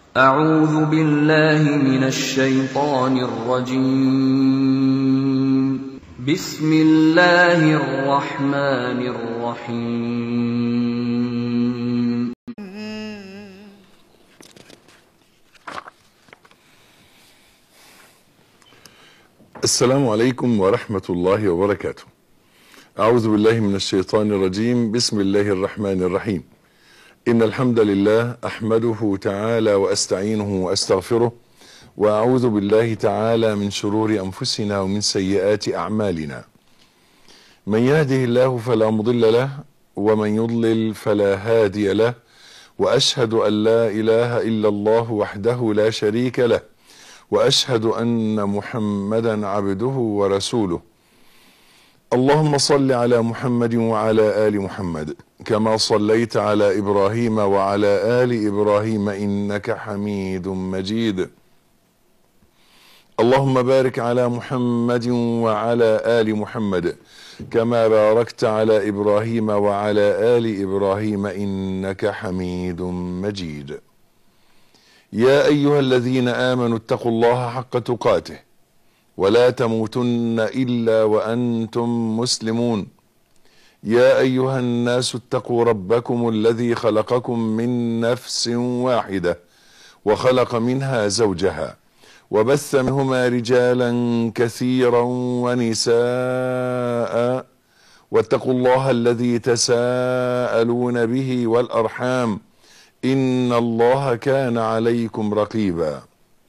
أعوذ بالله من الشيطان الرجيم بسم الله الرحمن الرحيم السلام عليكم ورحمة الله وبركاته. أعوذ بالله من الشيطان الرجيم، بسم الله الرحمن الرحيم. إن الحمد لله أحمده تعالى وأستعينه وأستغفره وأعوذ بالله تعالى من شرور أنفسنا ومن سيئات أعمالنا. من يهده الله فلا مضل له ومن يضلل فلا هادي له وأشهد أن لا إله إلا الله وحده لا شريك له. واشهد ان محمدا عبده ورسوله اللهم صل على محمد وعلى ال محمد كما صليت على ابراهيم وعلى ال ابراهيم انك حميد مجيد اللهم بارك على محمد وعلى ال محمد كما باركت على ابراهيم وعلى ال ابراهيم انك حميد مجيد يا ايها الذين امنوا اتقوا الله حق تقاته ولا تموتن الا وانتم مسلمون يا ايها الناس اتقوا ربكم الذي خلقكم من نفس واحده وخلق منها زوجها وبث منهما رجالا كثيرا ونساء واتقوا الله الذي تساءلون به والارحام ان الله كان عليكم رقيبا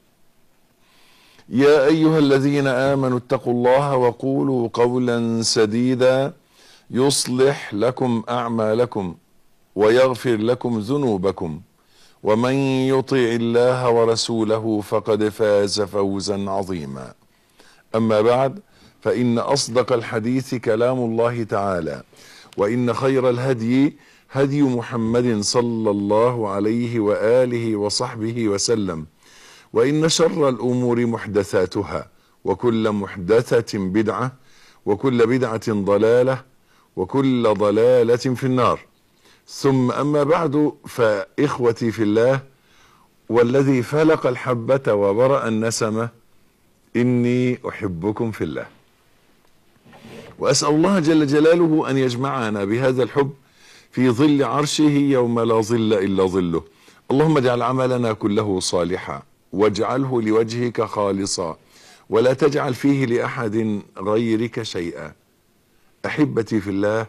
يا ايها الذين امنوا اتقوا الله وقولوا قولا سديدا يصلح لكم اعمالكم ويغفر لكم ذنوبكم ومن يطع الله ورسوله فقد فاز فوزا عظيما اما بعد فان اصدق الحديث كلام الله تعالى وان خير الهدي هدي محمد صلى الله عليه واله وصحبه وسلم وان شر الامور محدثاتها وكل محدثه بدعه وكل بدعه ضلاله وكل ضلاله في النار ثم اما بعد فاخوتي في الله والذي فلق الحبه وبرا النسمه اني احبكم في الله واسال الله جل جلاله ان يجمعنا بهذا الحب في ظل عرشه يوم لا ظل الا ظله اللهم اجعل عملنا كله صالحا واجعله لوجهك خالصا ولا تجعل فيه لاحد غيرك شيئا احبتي في الله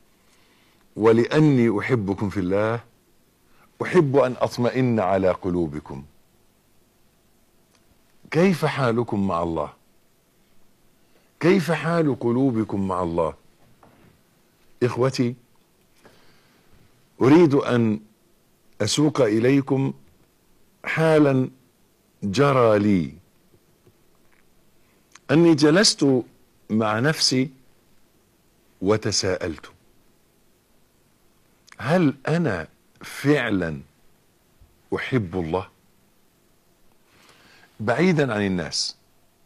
ولاني احبكم في الله احب ان اطمئن على قلوبكم كيف حالكم مع الله كيف حال قلوبكم مع الله اخوتي اريد ان اسوق اليكم حالا جرى لي اني جلست مع نفسي وتساءلت هل انا فعلا احب الله بعيدا عن الناس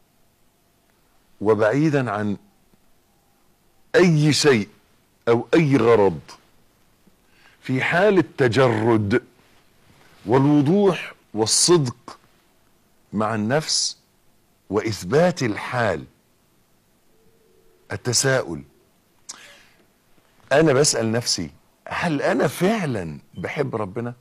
وبعيدا عن اي شيء او اي غرض في حال التجرد والوضوح والصدق مع النفس واثبات الحال التساؤل انا بسال نفسي هل انا فعلا بحب ربنا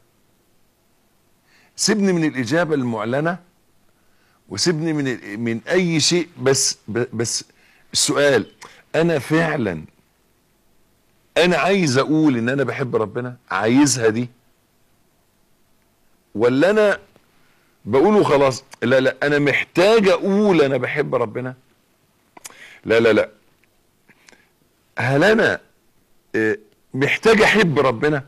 سيبني من الاجابه المعلنه وسيبني من من اي شيء بس بس السؤال انا فعلا انا عايز اقول ان انا بحب ربنا عايزها دي ولا انا بقوله خلاص لا لا انا محتاج اقول انا بحب ربنا لا لا لا هل انا محتاج احب ربنا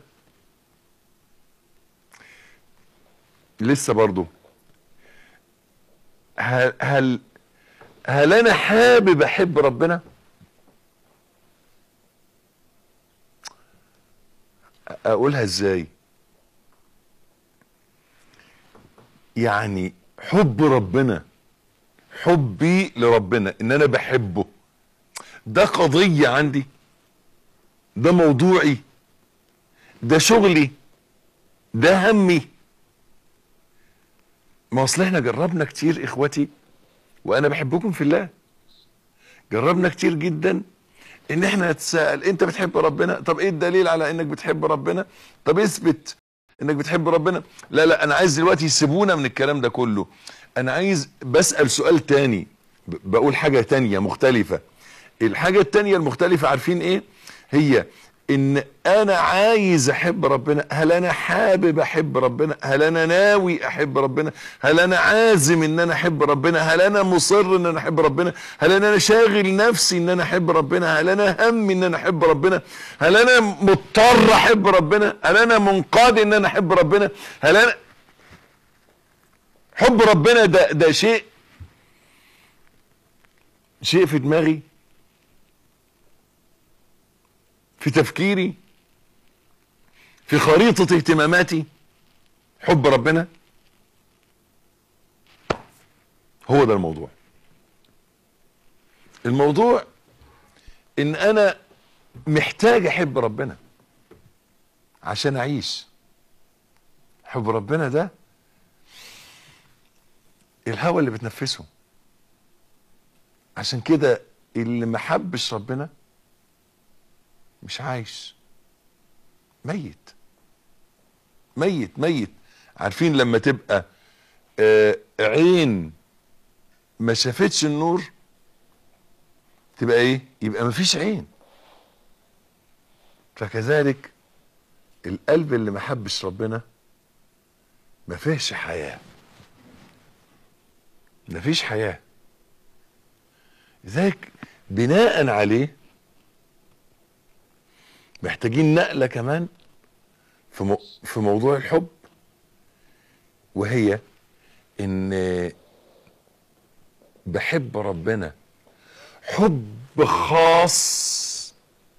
لسه برضو هل هل هل انا حابب احب ربنا اقولها ازاي يعني حب ربنا حبي لربنا ان انا بحبه ده قضية عندي ده موضوعي ده شغلي ده همي ما اصل احنا جربنا كتير اخوتي وانا بحبكم في الله جربنا كتير جدا ان احنا نتساءل انت بتحب ربنا طب ايه الدليل على انك بتحب ربنا طب اثبت انك بتحب ربنا لا لا انا عايز دلوقتي يسيبونا من الكلام ده كله انا عايز بسأل سؤال تاني ب- بقول حاجة تانية مختلفة الحاجة التانية المختلفة عارفين ايه هي ان انا عايز احب ربنا هل انا حابب احب ربنا هل انا ناوي احب ربنا هل انا عازم ان انا احب ربنا هل انا مصر ان انا احب ربنا هل انا شاغل نفسي ان انا احب ربنا هل انا هم ان انا احب ربنا هل انا مضطر احب ربنا هل انا منقاد ان انا احب ربنا هل انا حب ربنا ده ده شيء شيء في دماغي في تفكيري في خريطة اهتماماتي حب ربنا هو ده الموضوع الموضوع ان انا محتاج احب ربنا عشان اعيش حب ربنا ده الهوى اللي بتنفسه عشان كده اللي ما حبش ربنا مش عايش ميت ميت ميت عارفين لما تبقى آه عين ما شافتش النور تبقى ايه يبقى ما فيش عين فكذلك القلب اللي ما حبش ربنا ما فيهش حياه ما فيش حياه لذلك بناء عليه محتاجين نقله كمان في مو في موضوع الحب وهي ان بحب ربنا حب خاص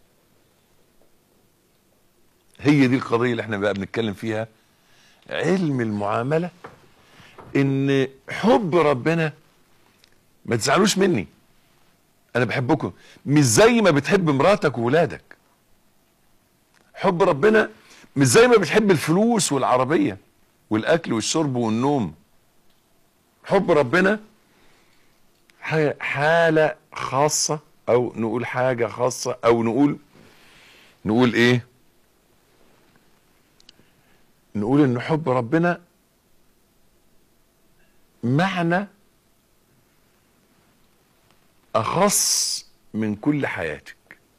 هي دي القضيه اللي احنا بقى بنتكلم فيها علم المعامله ان حب ربنا ما تزعلوش مني انا بحبكم مش زي ما بتحب مراتك وولادك حب ربنا مش زي ما بتحب الفلوس والعربية والاكل والشرب والنوم حب ربنا ح- حالة خاصة او نقول حاجة خاصة او نقول نقول ايه نقول ان حب ربنا معنى اخص من كل حياتك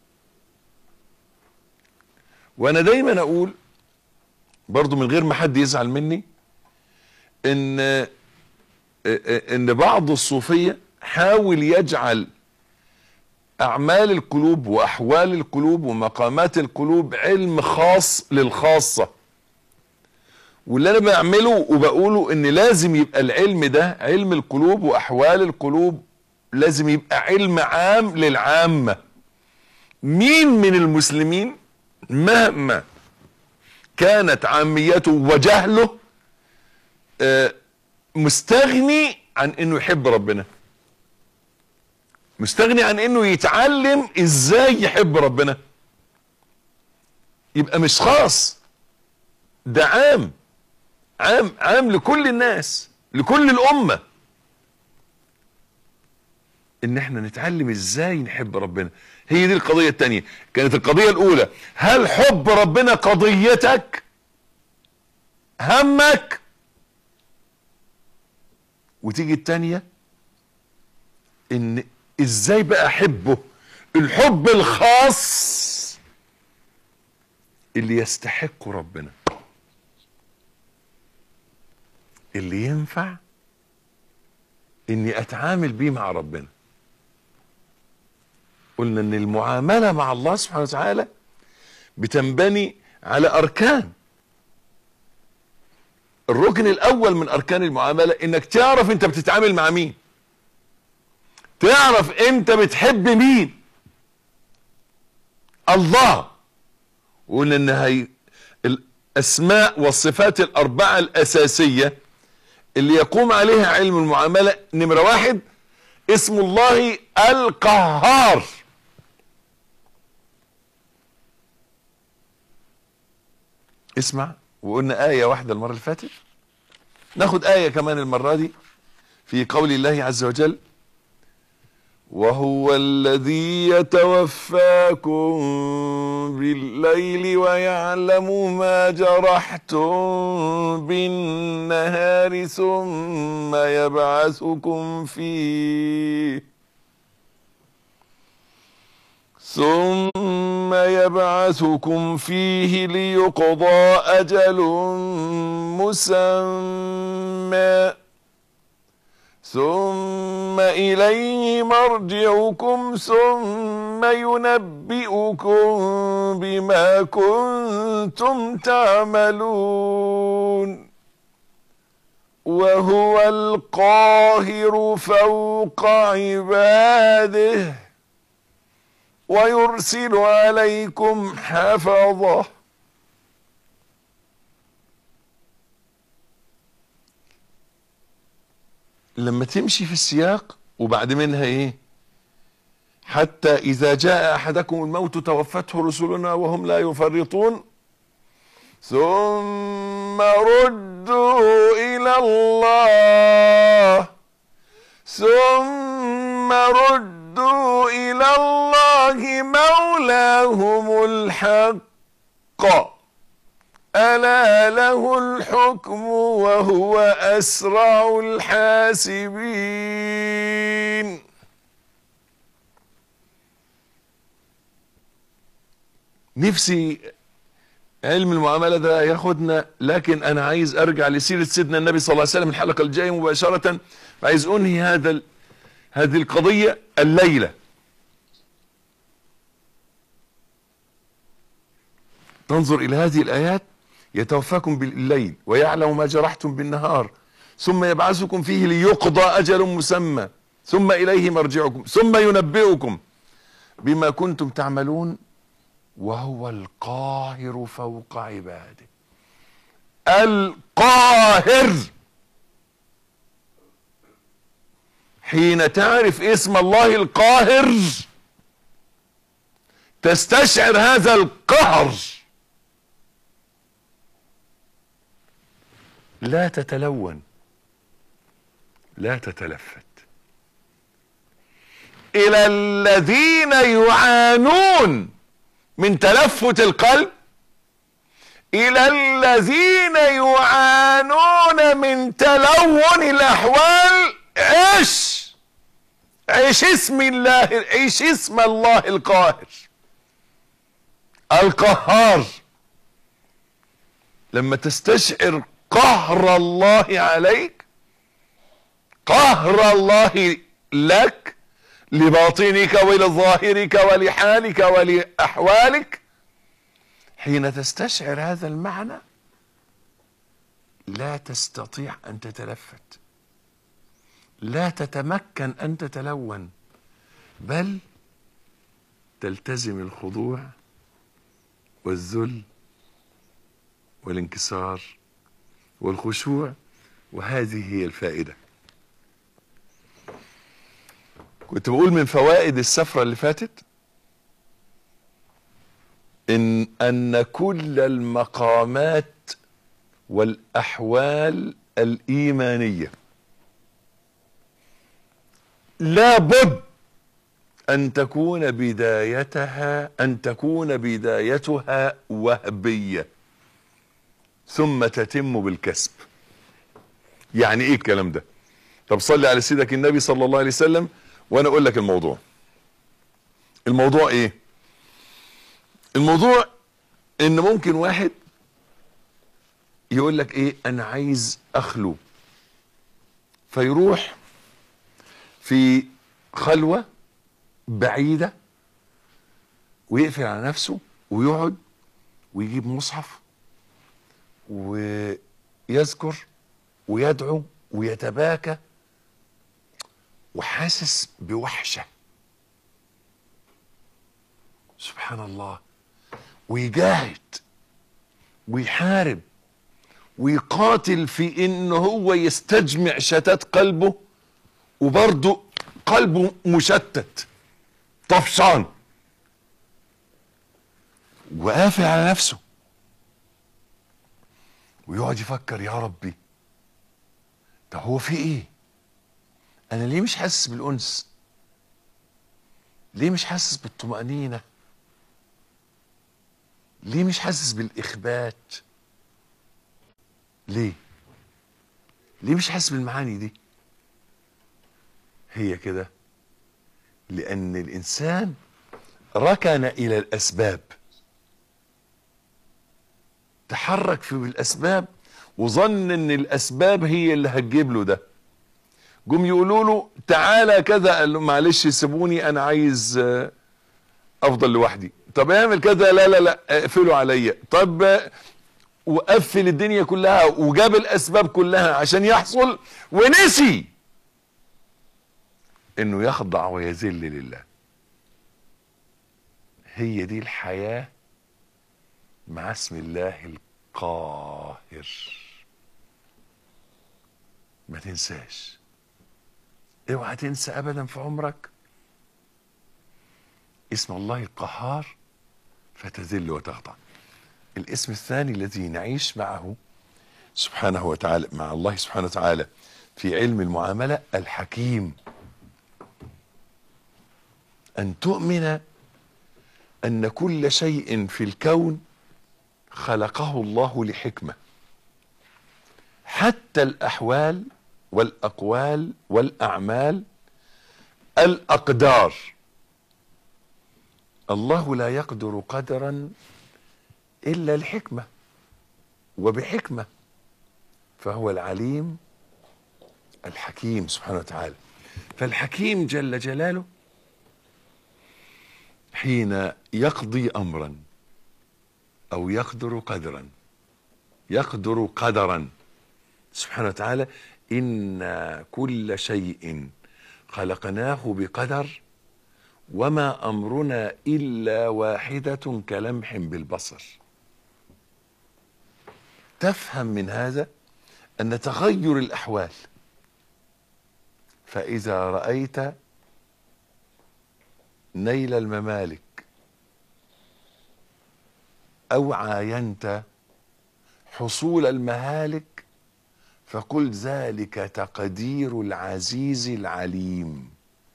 وانا دايما اقول برضو من غير ما حد يزعل مني ان ان بعض الصوفيه حاول يجعل اعمال القلوب واحوال القلوب ومقامات القلوب علم خاص للخاصه واللي انا بعمله وبقوله ان لازم يبقى العلم ده علم القلوب واحوال القلوب لازم يبقى علم عام للعامه مين من المسلمين مهما كانت عاميته وجهله آه، مستغني عن انه يحب ربنا مستغني عن انه يتعلم ازاي يحب ربنا يبقى مش خاص ده عام عام عام لكل الناس لكل الامه ان احنا نتعلم ازاي نحب ربنا هي دي القضية التانية كانت القضية الاولى هل حب ربنا قضيتك همك وتيجي التانية ان ازاي بقى احبه الحب الخاص اللي يستحق ربنا اللي ينفع اني اتعامل بيه مع ربنا قلنا ان المعامله مع الله سبحانه وتعالى بتنبني على اركان الركن الاول من اركان المعامله انك تعرف انت بتتعامل مع مين تعرف انت بتحب مين الله وقلنا ان هي الاسماء والصفات الاربعه الاساسيه اللي يقوم عليها علم المعامله نمره واحد اسم الله القهار اسمع وقلنا آية واحدة المرة اللي فاتت ناخد آية كمان المرة دي في قول الله عز وجل وهو الذي يتوفاكم بالليل ويعلم ما جرحتم بالنهار ثم يبعثكم فيه ثم يبعثكم فيه ليقضى أجل مسمى ثم إليه مرجعكم ثم ينبئكم بما كنتم تعملون وهو القاهر فوق عباده ويرسل عليكم حفظه لما تمشي في السياق وبعد منها ايه حتى اذا جاء احدكم الموت توفته رسلنا وهم لا يفرطون ثم ردوا الى الله ثم ردوا الى الله مولاهم الحق ألا له الحكم وهو أسرع الحاسبين نفسي علم المعاملة ده ياخدنا لكن أنا عايز أرجع لسيرة سيدنا النبي صلى الله عليه وسلم الحلقة الجاية مباشرة عايز أنهي هذا ال... هذه القضية الليلة تنظر إلى هذه الآيات يتوفاكم بالليل ويعلم ما جرحتم بالنهار ثم يبعثكم فيه ليقضى أجل مسمى ثم إليه مرجعكم ثم ينبئكم بما كنتم تعملون وهو القاهر فوق عباده القاهر حين تعرف اسم الله القاهر تستشعر هذا القهر لا تتلون لا تتلفت الى الذين يعانون من تلفت القلب الى الذين يعانون من تلون الاحوال عش عيش اسم الله عيش اسم الله القاهر القهار لما تستشعر قهر الله عليك قهر الله لك لباطنك ولظاهرك ولحالك ولأحوالك حين تستشعر هذا المعنى لا تستطيع أن تتلفت لا تتمكن أن تتلون بل تلتزم الخضوع والذل والانكسار والخشوع وهذه هي الفائدة كنت بقول من فوائد السفرة اللي فاتت إن أن كل المقامات والأحوال الإيمانية لابد أن تكون بدايتها أن تكون بدايتها وهبية ثم تتم بالكسب يعني ايه الكلام ده طب صلي على سيدك النبي صلى الله عليه وسلم وانا اقول لك الموضوع الموضوع ايه الموضوع ان ممكن واحد يقول لك ايه انا عايز اخلو فيروح في خلوة بعيدة ويقفل على نفسه ويقعد ويجيب مصحف ويذكر ويدعو ويتباكى وحاسس بوحشة سبحان الله ويجاهد ويحارب ويقاتل في ان هو يستجمع شتات قلبه وبرضه قلبه مشتت طفشان وقافل على نفسه ويقعد يفكر يا ربي طب هو في ايه انا ليه مش حاسس بالانس ليه مش حاسس بالطمأنينة ليه مش حاسس بالإخبات ليه ليه مش حاسس بالمعاني دي هي كده لأن الإنسان ركن إلى الأسباب تحرك في بالأسباب وظن إن الأسباب هي اللي هتجيب له ده جم يقولوا له تعالى كذا قال له معلش سيبوني انا عايز آه، افضل لوحدي طب اعمل كذا لا لا لا اقفلوا عليا طب آه، وقفل الدنيا كلها وجاب الاسباب كلها عشان يحصل ونسي انه يخضع ويذل لله هي دي الحياة مع اسم الله القاهر ما تنساش اوعى تنسى ابدا في عمرك اسم الله القهار فتذل وتخضع الاسم الثاني الذي نعيش معه سبحانه وتعالى مع الله سبحانه وتعالى في علم المعاملة الحكيم أن تؤمن أن كل شيء في الكون خلقه الله لحكمة حتى الأحوال والأقوال والأعمال الأقدار الله لا يقدر قدرا إلا الحكمة وبحكمة فهو العليم الحكيم سبحانه وتعالى فالحكيم جل جلاله حين يقضي امرا او يقدر قدرا يقدر قدرا سبحانه وتعالى ان كل شيء خلقناه بقدر وما امرنا الا واحده كلمح بالبصر تفهم من هذا ان تغير الاحوال فاذا رايت نيل الممالك او عاينت حصول المهالك فقل ذلك تقدير العزيز العليم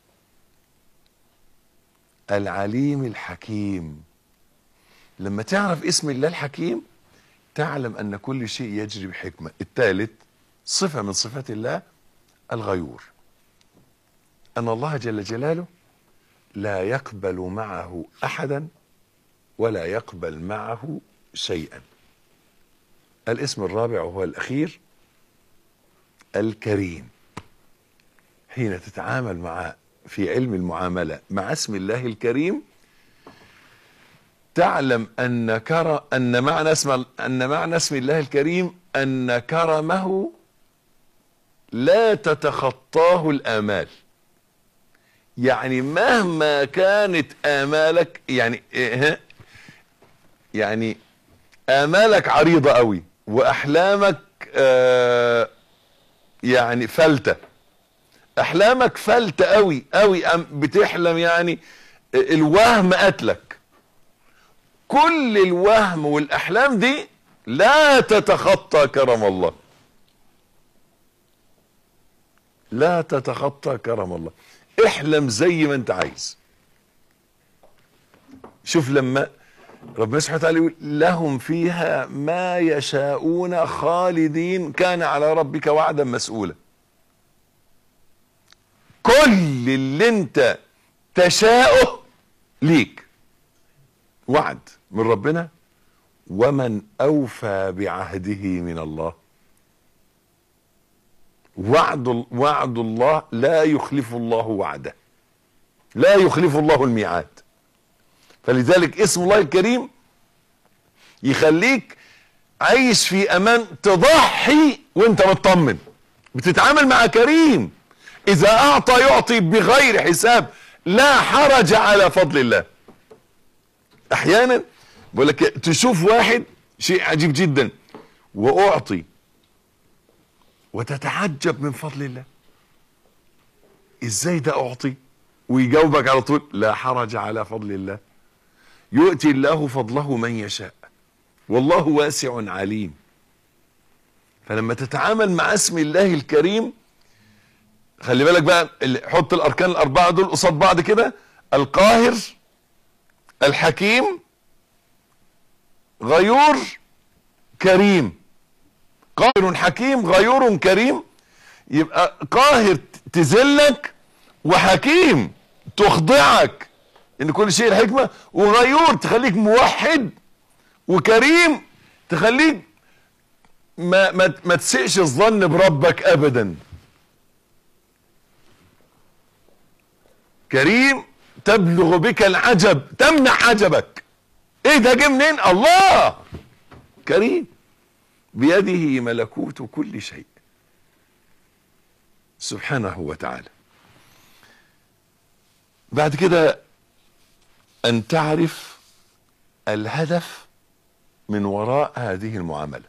العليم الحكيم لما تعرف اسم الله الحكيم تعلم ان كل شيء يجري بحكمه الثالث صفه من صفات الله الغيور ان الله جل جلاله لا يقبل معه احدا ولا يقبل معه شيئا الاسم الرابع وهو الاخير الكريم حين تتعامل مع في علم المعامله مع اسم الله الكريم تعلم ان كر ان معنى اسم ان معنى اسم الله الكريم ان كرمه لا تتخطاه الامال يعني مهما كانت امالك يعني إيه يعني امالك عريضه قوي واحلامك آه يعني فلته احلامك فلته قوي قوي بتحلم يعني الوهم قتلك كل الوهم والاحلام دي لا تتخطى كرم الله لا تتخطى كرم الله احلم زي ما انت عايز شوف لما ربنا سبحانه وتعالى يقول لهم فيها ما يشاءون خالدين كان على ربك وعدا مسؤولا كل اللي انت تشاءه ليك وعد من ربنا ومن اوفى بعهده من الله وعد وعد الله لا يخلف الله وعده لا يخلف الله الميعاد فلذلك اسم الله الكريم يخليك عايش في امان تضحي وانت مطمن بتتعامل مع كريم اذا اعطى يعطي بغير حساب لا حرج على فضل الله احيانا بقول لك تشوف واحد شيء عجيب جدا واعطي وتتعجب من فضل الله ازاي ده اعطي ويجاوبك على طول لا حرج على فضل الله يؤتي الله فضله من يشاء والله واسع عليم فلما تتعامل مع اسم الله الكريم خلي بالك بقى اللي- حط الاركان الاربعه دول قصاد بعض كده القاهر الحكيم غيور كريم قاهر حكيم غيور كريم يبقى قاهر تذلك وحكيم تخضعك ان كل شيء الحكمه وغيور تخليك موحد وكريم تخليك ما ما ما تسئش الظن بربك ابدا كريم تبلغ بك العجب تمنع عجبك ايه ده جه منين الله كريم بيده ملكوت كل شيء سبحانه وتعالى بعد كده ان تعرف الهدف من وراء هذه المعامله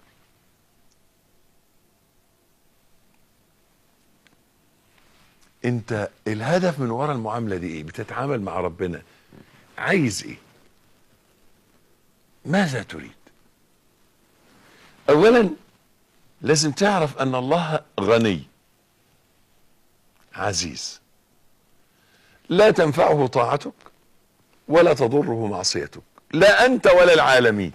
انت الهدف من وراء المعامله دي ايه بتتعامل مع ربنا عايز ايه ماذا تريد اولا لازم تعرف ان الله غني عزيز لا تنفعه طاعتك ولا تضره معصيتك لا انت ولا العالمين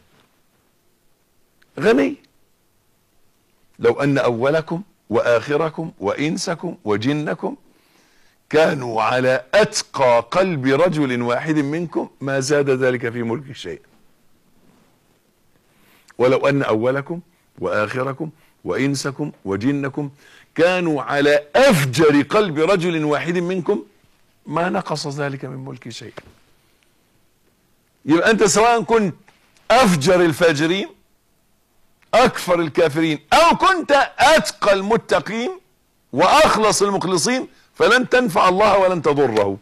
غني لو ان اولكم واخركم وانسكم وجنكم كانوا على اتقى قلب رجل واحد منكم ما زاد ذلك في ملك شيئا ولو ان اولكم واخركم وانسكم وجنكم كانوا على افجر قلب رجل واحد منكم ما نقص ذلك من ملك شيئا يبقى انت سواء كنت افجر الفاجرين اكفر الكافرين او كنت اتقى المتقين واخلص المخلصين فلن تنفع الله ولن تضره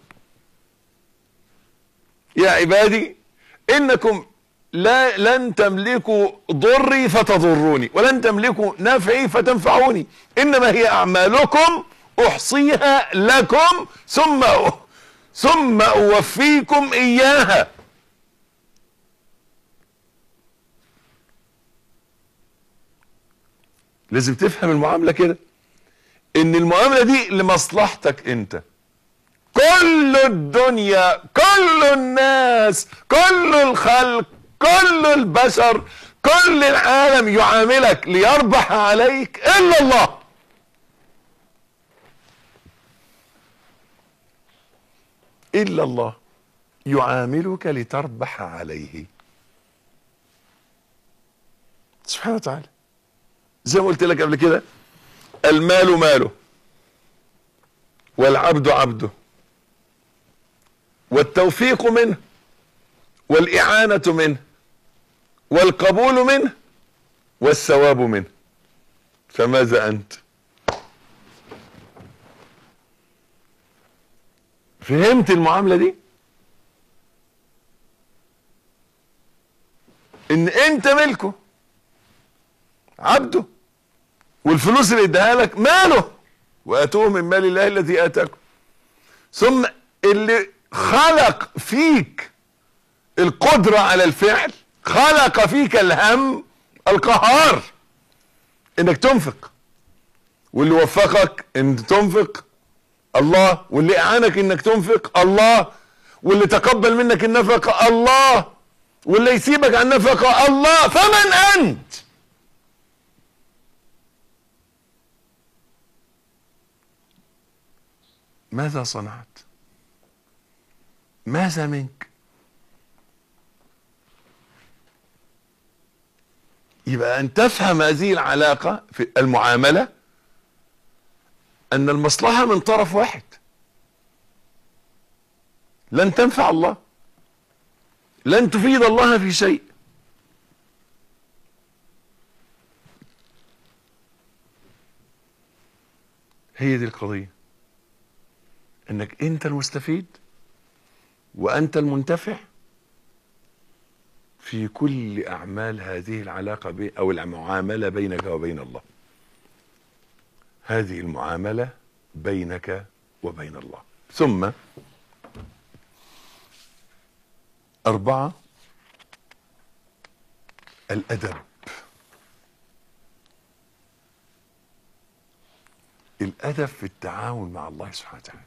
يا عبادي انكم لا لن تملكوا ضري فتضروني ولن تملكوا نفعي فتنفعوني انما هي اعمالكم احصيها لكم ثم ثم اوفيكم اياها لازم تفهم المعامله كده ان المعامله دي لمصلحتك انت كل الدنيا كل الناس كل الخلق كل البشر كل العالم يعاملك ليربح عليك الا الله الا الله يعاملك لتربح عليه سبحانه وتعالى زي ما قلت لك قبل كده المال ماله والعبد عبده والتوفيق منه والإعانة منه والقبول منه والثواب منه فماذا أنت فهمت المعاملة دي ان انت ملكه عبده والفلوس اللي اداها لك ماله واتوه من مال الله الذي اتاكم ثم اللي خلق فيك القدرة على الفعل خلق فيك الهم القهار انك تنفق واللي وفقك ان تنفق الله واللي اعانك انك تنفق الله واللي تقبل منك النفقة الله واللي يسيبك عن النفقة الله فمن انت ماذا صنعت ماذا منك يبقى ان تفهم هذه العلاقة في المعاملة ان المصلحة من طرف واحد لن تنفع الله لن تفيد الله في شيء هي دي القضية انك انت المستفيد وانت المنتفع في كل اعمال هذه العلاقة بي او المعاملة بينك وبين الله هذه المعاملة بينك وبين الله ثم أربعة الأدب الادب في التعامل مع الله سبحانه وتعالى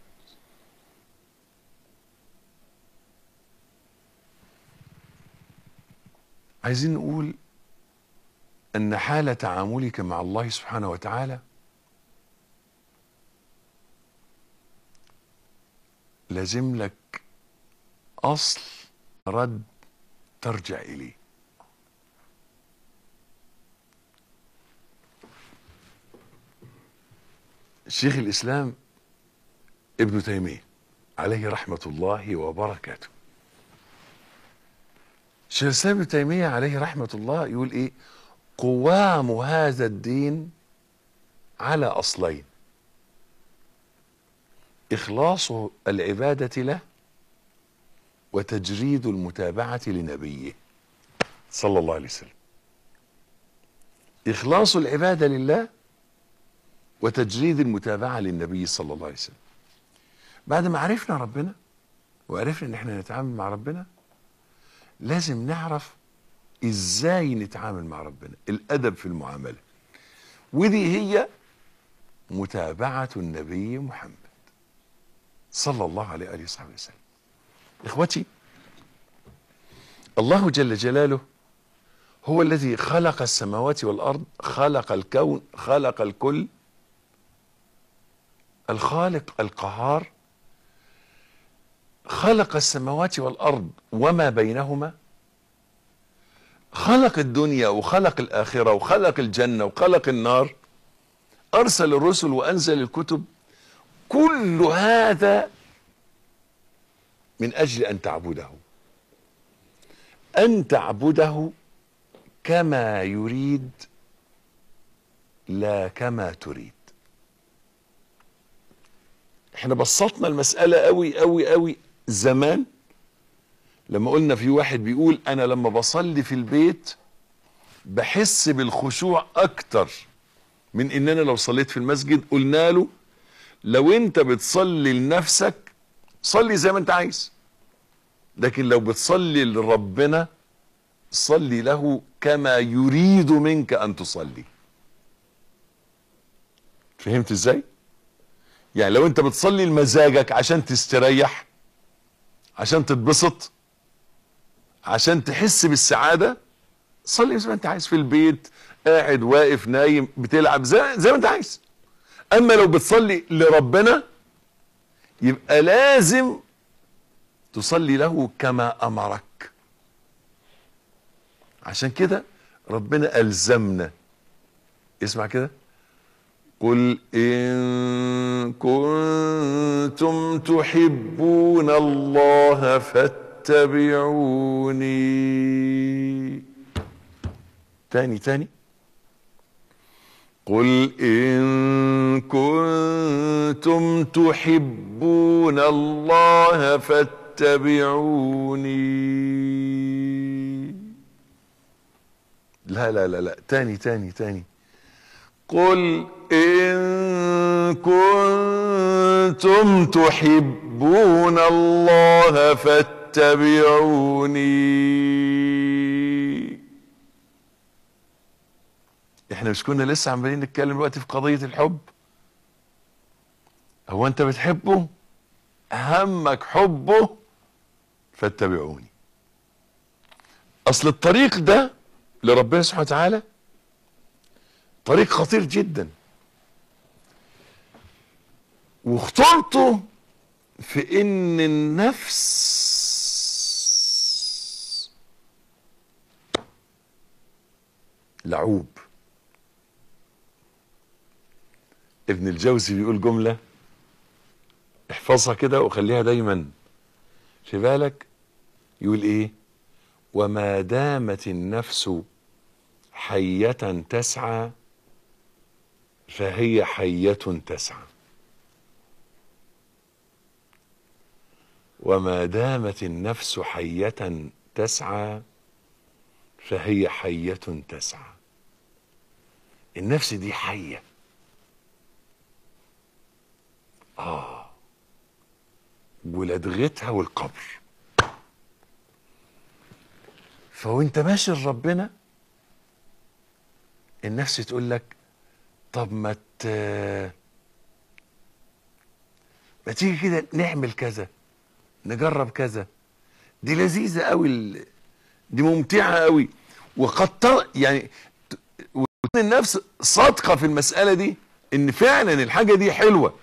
عايزين نقول ان حال تعاملك مع الله سبحانه وتعالى لازم لك اصل رد ترجع اليه شيخ الاسلام ابن تيميه عليه رحمه الله وبركاته شيخ الاسلام ابن تيميه عليه رحمه الله يقول ايه قوام هذا الدين على اصلين اخلاص العباده له وتجريد المتابعه لنبيه صلى الله عليه وسلم اخلاص العباده لله وتجريد المتابعه للنبي صلى الله عليه وسلم بعد ما عرفنا ربنا وعرفنا ان احنا نتعامل مع ربنا لازم نعرف ازاي نتعامل مع ربنا الادب في المعامله ودي هي متابعه النبي محمد صلى الله عليه واله وصحبه وسلم اخوتي الله جل جلاله هو الذي خلق السماوات والارض خلق الكون خلق الكل الخالق القهار خلق السماوات والارض وما بينهما خلق الدنيا وخلق الاخره وخلق الجنه وخلق النار ارسل الرسل وانزل الكتب كل هذا من اجل ان تعبده ان تعبده كما يريد لا كما تريد احنا بسطنا المسألة قوي قوي قوي زمان لما قلنا في واحد بيقول انا لما بصلي في البيت بحس بالخشوع اكتر من ان انا لو صليت في المسجد قلنا له لو انت بتصلي لنفسك صلي زي ما انت عايز لكن لو بتصلي لربنا صلي له كما يريد منك ان تصلي فهمت ازاي يعني لو انت بتصلي لمزاجك عشان تستريح عشان تتبسط عشان تحس بالسعاده صلي زي ما انت عايز في البيت قاعد واقف نايم بتلعب زي, زي ما انت عايز اما لو بتصلي لربنا يبقى لازم تصلي له كما امرك عشان كده ربنا الزمنا اسمع كده قل ان كنتم تحبون الله فاتبعوني تاني تاني قل ان كنتم تحبون الله فاتبعوني لا لا لا لا تاني تاني تاني قل إن كنتم تحبون الله فاتبعوني احنا مش كنا لسه عمالين نتكلم دلوقتي في قضية الحب هو انت بتحبه همك حبه فاتبعوني اصل الطريق ده لربنا سبحانه وتعالى طريق خطير جدا وخطورته في ان النفس لعوب ابن الجوزي بيقول جملة احفظها كده وخليها دايما في بالك يقول ايه وما دامت النفس حية تسعى فهي حية تسعى وما دامت النفس حية تسعى فهي حية تسعى النفس دي حية آه ولدغتها والقبر فوانت ماشي لربنا النفس تقول لك طب ما ما تيجي كده نعمل كذا نجرب كذا دي لذيذة قوي ال- دي ممتعة قوي وقد تر- يعني ت- وتكون النفس صادقة في المسألة دي ان فعلا الحاجة دي حلوة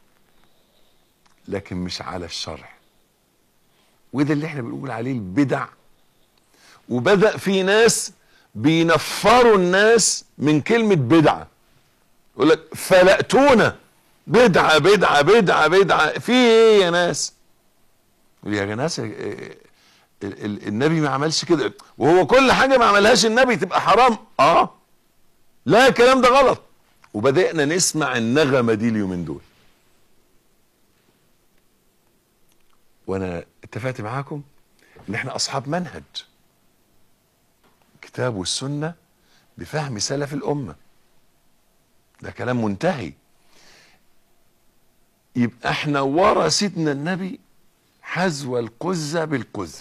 لكن مش على الشرع وده اللي احنا بنقول عليه البدع وبدأ في ناس بينفروا الناس من كلمة بدعة يقول لك فلقتونا بدعة بدعة بدعة بدعة في ايه يا ناس يا ناس اه، ال- ال- النبي ما عملش كده وهو كل حاجة ما عملهاش النبي تبقى حرام اه لا الكلام ده غلط وبدأنا نسمع النغمة دي اليومين دول وانا اتفقت معاكم ان احنا اصحاب منهج الكتاب والسنة بفهم سلف الامة ده كلام منتهي يبقى احنا ورا سيدنا النبي حذو القزة بالقزة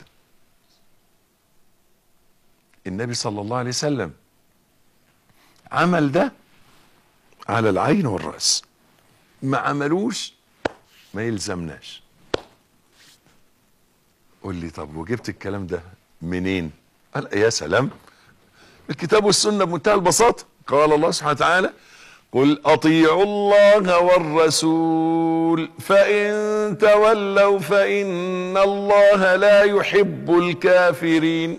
النبي صلى الله عليه وسلم عمل ده على العين والرأس ما عملوش ما يلزمناش قول لي طب وجبت الكلام ده منين قال يا سلام الكتاب والسنة بمنتهى البساطة قال الله سبحانه وتعالى قل أطيعوا الله والرسول فإن تولوا فإن الله لا يحب الكافرين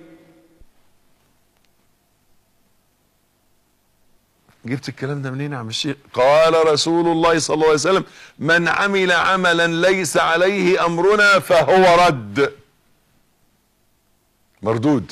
جبت الكلام ده منين يا عم الشيخ قال رسول الله صلى الله عليه وسلم من عمل عملا ليس عليه أمرنا فهو رد مردود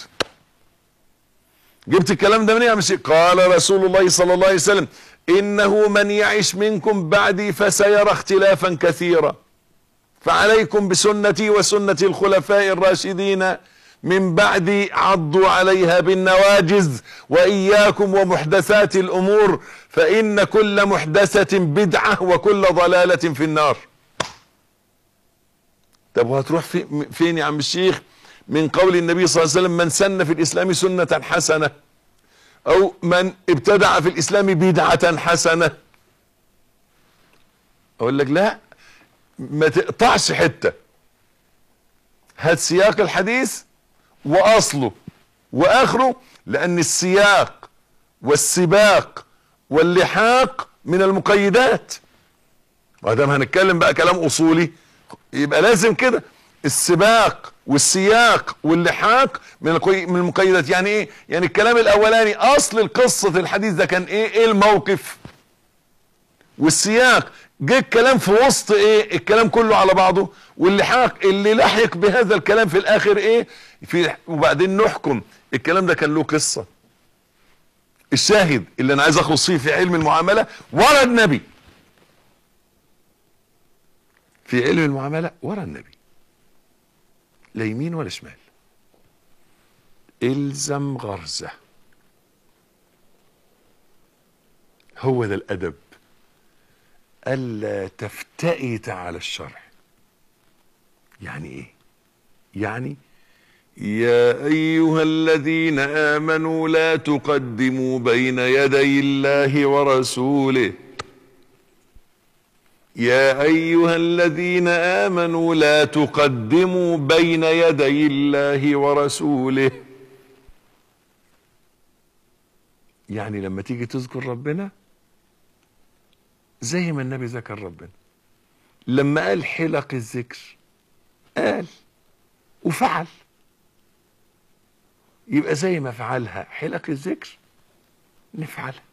جبت الكلام ده منين يا عم الشيخ قال رسول الله صلى الله عليه وسلم انه من يعش منكم بعدي فسيرى اختلافا كثيرا فعليكم بسنتي وسنة الخلفاء الراشدين من بعدي عضوا عليها بالنواجز واياكم ومحدثات الامور فان كل محدثة بدعة وكل ضلالة في النار طب وهتروح في فين يا عم الشيخ من قول النبي صلى الله عليه وسلم من سن في الاسلام سنة حسنة او من ابتدع في الاسلام بدعة حسنة اقول لك لا ما تقطعش حتة هات سياق الحديث واصله واخره لان السياق والسباق واللحاق من المقيدات وادام هنتكلم بقى كلام اصولي يبقى لازم كده السباق والسياق واللحاق من القي- من المقيدات يعني ايه يعني الكلام الاولاني اصل القصة الحديث ده كان ايه ايه الموقف والسياق جه الكلام في وسط ايه الكلام كله على بعضه واللحاق اللي لحق بهذا الكلام في الاخر ايه في وبعدين نحكم الكلام ده كان له قصة الشاهد اللي انا عايز اخلص فيه في علم المعاملة ورا النبي في علم المعاملة ورا النبي لا يمين ولا شمال الزم غرزة هو ده الأدب ألا تفتئت على الشرع يعني إيه يعني يا أيها الذين آمنوا لا تقدموا بين يدي الله ورسوله يا ايها الذين امنوا لا تقدموا بين يدي الله ورسوله يعني لما تيجي تذكر ربنا زي ما النبي ذكر ربنا لما قال حلق الذكر قال وفعل يبقى زي ما فعلها حلق الذكر نفعلها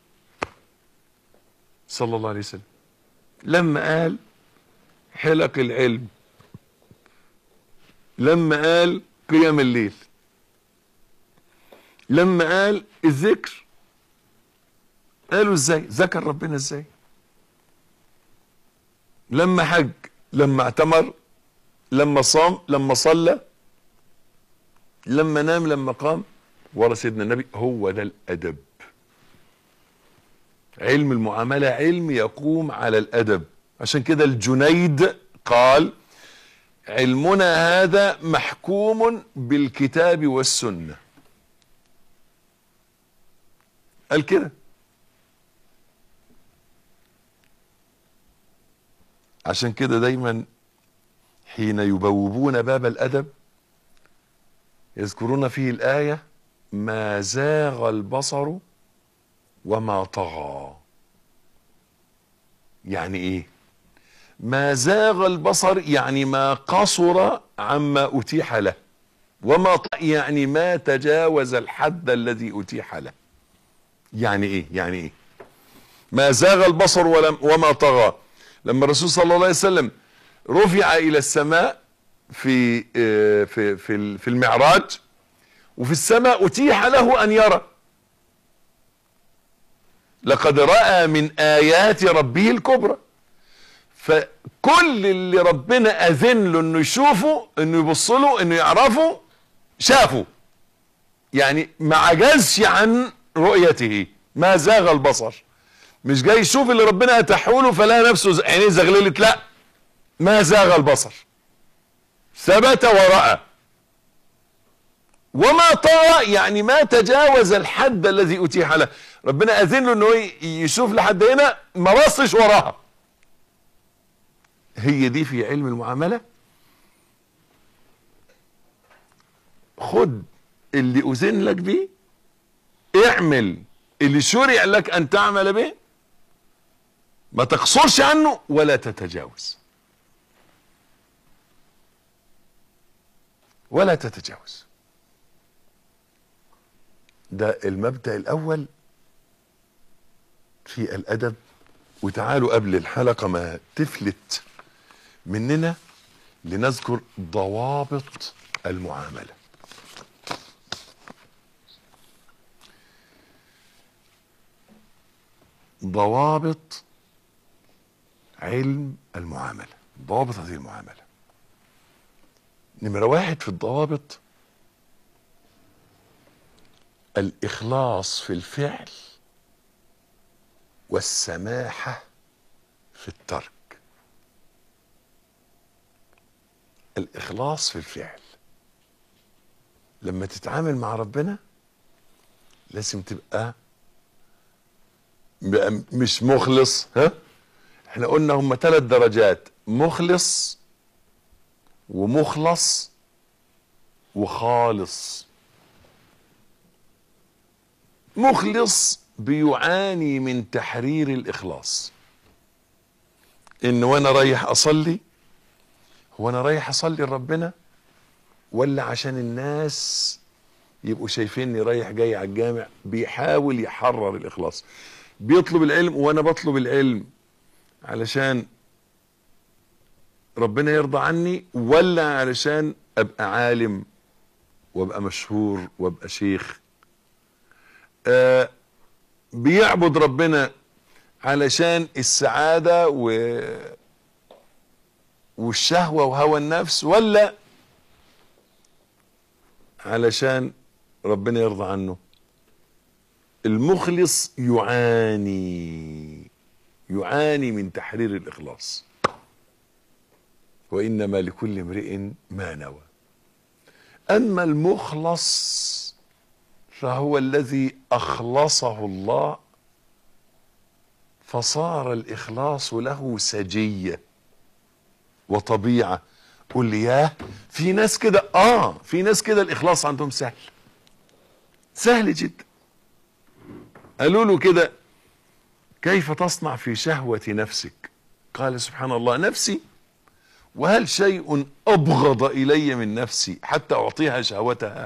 صلى الله عليه وسلم لما قال حلق العلم لما قال قيام الليل لما قال الذكر قالوا ازاي ذكر ربنا ازاي لما حج لما اعتمر لما صام لما صلى لما نام لما قام ورا سيدنا النبي هو ده الادب علم المعاملة علم يقوم على الأدب عشان كده الجنيد قال علمنا هذا محكوم بالكتاب والسنة قال كده عشان كده دايما حين يبوبون باب الادب يذكرون فيه الايه ما زاغ البصر وما طغى يعني ايه ما زاغ البصر يعني ما قصر عما اتيح له وما ط- يعني ما تجاوز الحد الذي اتيح له يعني ايه يعني ايه ما زاغ البصر ولم وما طغى لما الرسول صلى الله عليه وسلم رفع الى السماء في آه، في في ال- في المعراج وفي السماء اتيح له ان يرى لقد راى من ايات ربه الكبرى فكل اللي ربنا اذن له انه يشوفه انه يبص له انه يعرفه شافه يعني ما عجزش عن رؤيته ما زاغ البصر مش جاي يشوف اللي ربنا اتاحه له فلا نفسه ز- عينيه زغللت لا ما زاغ البصر ثبت وراى وما طغى يعني ما تجاوز الحد الذي اتيح له ربنا اذن له انه ي- يشوف لحد هنا ما بصش وراها هي دي في علم المعامله خد اللي اذن لك بيه اعمل اللي شرع لك ان تعمل به ما تقصرش عنه ولا تتجاوز ولا تتجاوز ده المبدأ الأول في الأدب وتعالوا قبل الحلقة ما تفلت مننا لنذكر ضوابط المعاملة ضوابط علم المعاملة ضوابط هذه المعاملة نمرة واحد في الضوابط الإخلاص في الفعل والسماحة في الترك الإخلاص في الفعل لما تتعامل مع ربنا لازم تبقى م- مش مخلص ها احنا قلنا هم ثلاث درجات مخلص ومخلص وخالص مخلص بيعاني من تحرير الاخلاص ان وانا رايح اصلي هو انا رايح اصلي لربنا ولا عشان الناس يبقوا شايفيني رايح جاي على الجامع بيحاول يحرر الاخلاص بيطلب العلم وانا بطلب العلم علشان ربنا يرضى عني ولا علشان ابقى عالم وابقى مشهور وابقى شيخ آه بيعبد ربنا علشان السعادة و والشهوة وهوى النفس ولا علشان ربنا يرضى عنه المخلص يعاني يعاني من تحرير الإخلاص وإنما لكل امرئ ما نوى أما المخلص فهو الذي أخلصه الله فصار الإخلاص له سجية وطبيعة قول لي ياه في ناس كده آه في ناس كده الإخلاص عندهم سهل سهل جدا قالوا له كده كيف تصنع في شهوة نفسك قال سبحان الله نفسي وهل شيء أبغض إلي من نفسي حتى أعطيها شهوتها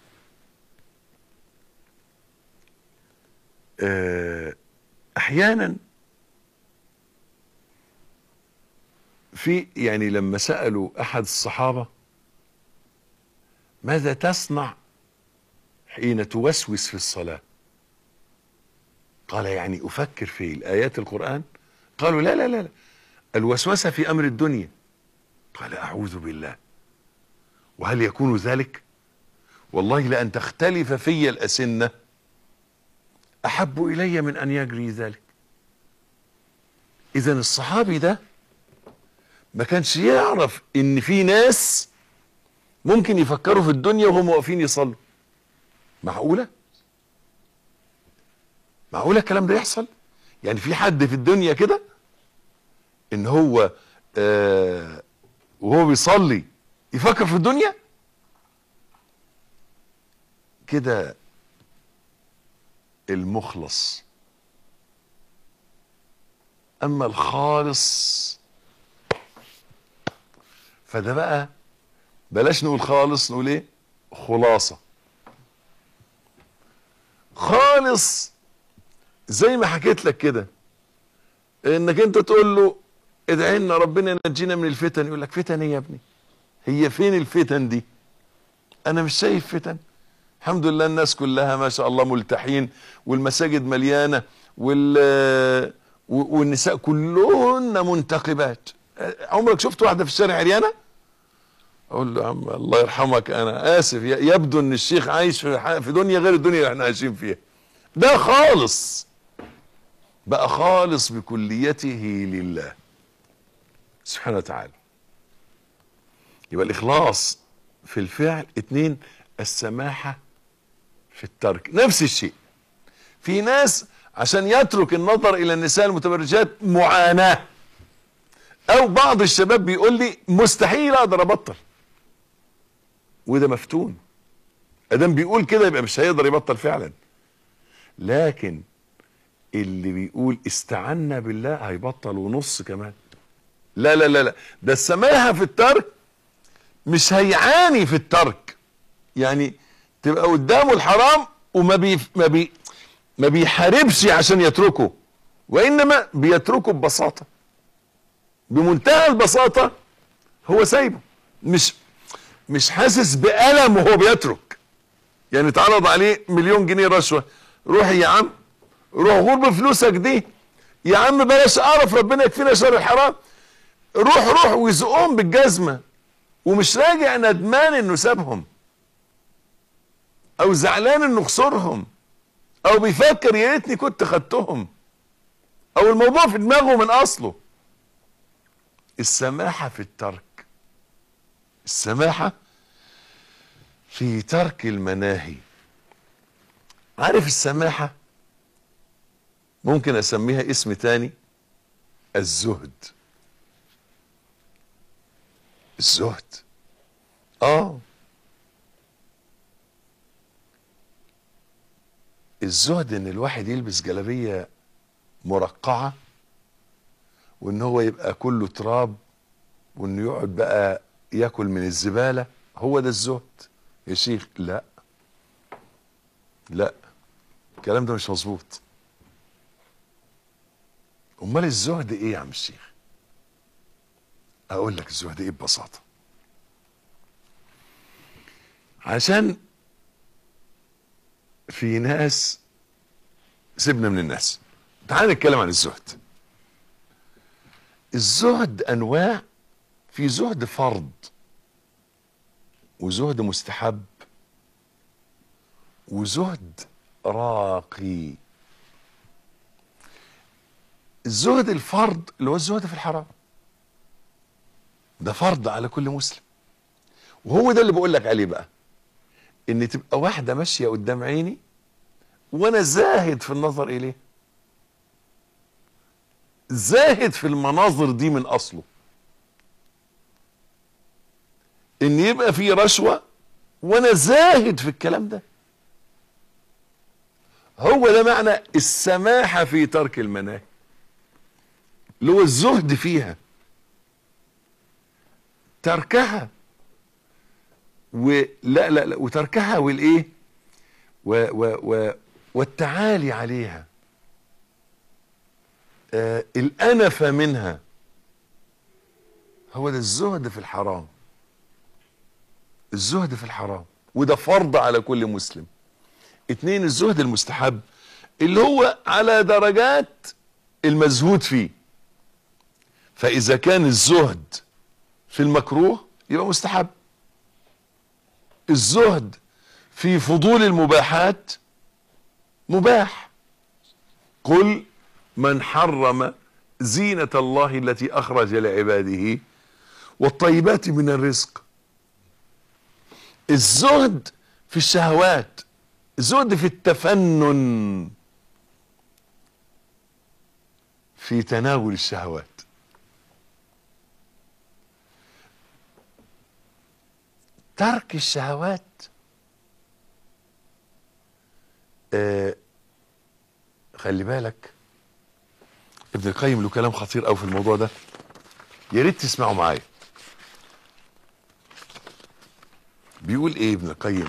آه، أحيانا في يعني لما سألوا أحد الصحابة ماذا تصنع حين توسوس في الصلاة قال يعني أفكر في الآيات القرآن قالوا لا لا لا لا الوسوسة في أمر الدنيا قال أعوذ بالله وهل يكون ذلك والله لأن تختلف في الأسنة أحب إلي من أن يجري ذلك إذا الصحابي ده ما كانش يعرف إن في ناس ممكن يفكروا في الدنيا وهم واقفين يصلوا معقولة؟ معقولة الكلام ده يحصل؟ يعني في حد في الدنيا كده إن هو آه وهو بيصلي يفكر في الدنيا كده المخلص اما الخالص فده بقى بلاش نقول خالص نقول ايه خلاصة خالص زي ما حكيت لك كده انك انت تقول له ادعي لنا ربنا ينجينا من الفتن يقول لك فتن ايه يا ابني هي فين الفتن دي انا مش شايف فتن الحمد لله الناس كلها ما شاء الله ملتحين والمساجد مليانه وال والنساء كلهن منتقبات عمرك شفت واحده في الشارع عريانه اقول له يا عم الله يرحمك انا اسف يبدو ان الشيخ عايش في في دنيا غير الدنيا اللي احنا عايشين فيها ده خالص بقى خالص بكليته لله سبحانه وتعالى يبقى الاخلاص في الفعل اتنين السماحة في الترك نفس الشيء في ناس عشان يترك النظر الى النساء المتبرجات معاناة او بعض الشباب بيقول لي مستحيل اقدر ابطل وده مفتون ادام بيقول كده يبقى مش هيقدر يبطل فعلا لكن اللي بيقول استعنا بالله هيبطل ونص كمان لا لا لا لا ده السماحة في الترك مش هيعاني في الترك يعني تبقى قدامه الحرام وما بي ما بي ما بيحاربش عشان يتركه وانما بيتركه ببساطه بمنتهى البساطه هو سايبه مش مش حاسس بألم وهو بيترك يعني اتعرض عليه مليون جنيه رشوه روح يا عم روح غور بفلوسك دي يا عم بلاش اعرف ربنا يكفينا شر الحرام روح روح ويزقهم بالجزمه ومش راجع ندمان انه سابهم او زعلان انه خسرهم او بيفكر يا ريتني كنت خدتهم او الموضوع في دماغه من اصله السماحة في الترك السماحة في ترك المناهي عارف السماحة ممكن اسميها اسم تاني الزهد الزهد اه الزهد ان الواحد يلبس جلابيه مرقعه وان هو يبقى كله تراب وانه يقعد بقى ياكل من الزباله هو ده الزهد يا شيخ لا لا الكلام ده مش مظبوط امال الزهد ايه يا عم الشيخ اقول لك الزهد ايه ببساطه عشان في ناس سيبنا من الناس تعال نتكلم عن الزهد الزهد انواع في زهد فرض وزهد مستحب وزهد راقي الزهد الفرض اللي هو الزهد في الحرام ده فرض على كل مسلم وهو ده اللي بقول لك عليه بقى ان تبقى واحده ماشيه قدام عيني وانا زاهد في النظر اليه زاهد في المناظر دي من اصله ان يبقى في رشوه وانا زاهد في الكلام ده هو ده معنى السماحه في ترك المناهي اللي هو الزهد فيها تركها ولا لا لا وتركها والايه و و و والتعالي عليها آه الأنفة منها هو ده الزهد في الحرام الزهد في الحرام وده فرض على كل مسلم اتنين الزهد المستحب اللي هو على درجات المزهود فيه فإذا كان الزهد في المكروه يبقى مستحب الزهد في فضول المباحات مباح قل من حرم زينة الله التي أخرج لعباده والطيبات من الرزق الزهد في الشهوات الزهد في التفنن في تناول الشهوات ترك الشهوات آه خلي بالك ابن القيم له كلام خطير قوي في الموضوع ده يا ريت تسمعوا معايا بيقول ايه ابن القيم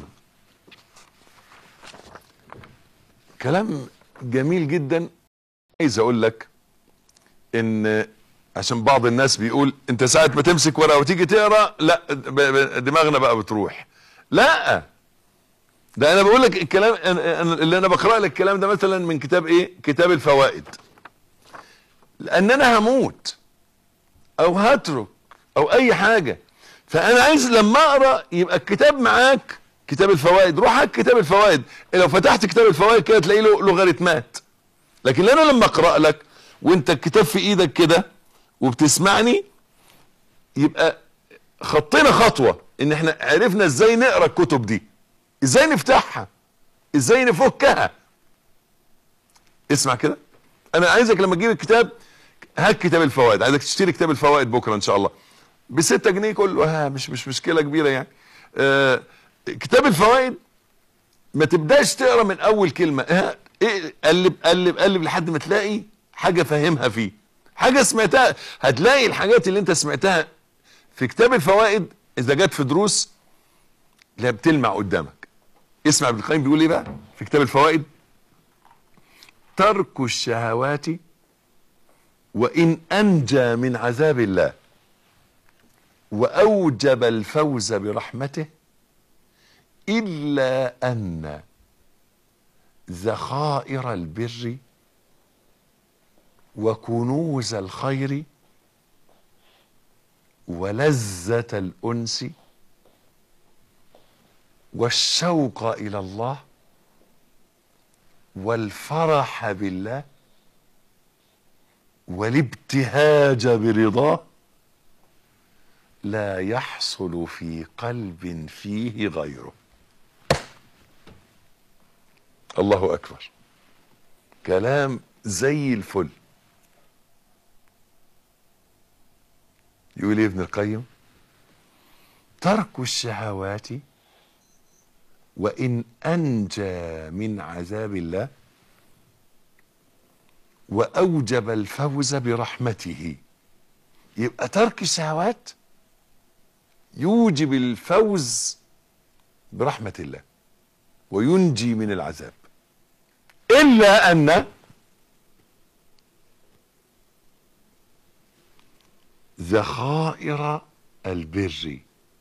كلام جميل جدا عايز اقول لك ان عشان بعض الناس بيقول انت ساعة ما تمسك ورقة وتيجي تقرا لا ب- ب- دماغنا بقى بتروح لا ده انا بقول لك الكلام أنا- أنا- اللي انا بقرا لك الكلام ده مثلا من كتاب ايه كتاب الفوائد لان انا هموت او هترك او اي حاجة فانا عايز لما اقرا يبقى الكتاب معاك كتاب الفوائد روح هات كتاب الفوائد لو فتحت كتاب الفوائد كده تلاقي له لوغاريتمات لكن انا لما اقرا لك وانت الكتاب في ايدك كده وبتسمعني يبقى خطينا خطوه ان احنا عرفنا ازاي نقرا الكتب دي ازاي نفتحها ازاي نفكها اسمع كده انا عايزك لما تجيب الكتاب هات كتاب الفوائد عايزك تشتري كتاب الفوائد بكره ان شاء الله بستة جنيه كله ها مش مش مشكله كبيره يعني آه كتاب الفوائد ما تبداش تقرا من اول كلمه ها إيه قلب قلب قلب لحد ما تلاقي حاجه فاهمها فيه حاجه سمعتها هتلاقي الحاجات اللي انت سمعتها في كتاب الفوائد اذا جت في دروس لا بتلمع قدامك اسمع ابن القيم بيقول ايه بقى في كتاب الفوائد ترك الشهوات وان انجى من عذاب الله واوجب الفوز برحمته الا ان ذخائر البر وكنوز الخير ولذة الأنس والشوق إلى الله والفرح بالله والابتهاج برضاه لا يحصل في قلب فيه غيره الله أكبر كلام زي الفل يقول ايه ابن القيم ترك الشهوات وان انجى من عذاب الله واوجب الفوز برحمته يبقى ترك الشهوات يوجب الفوز برحمه الله وينجي من العذاب الا ان ذخائر البر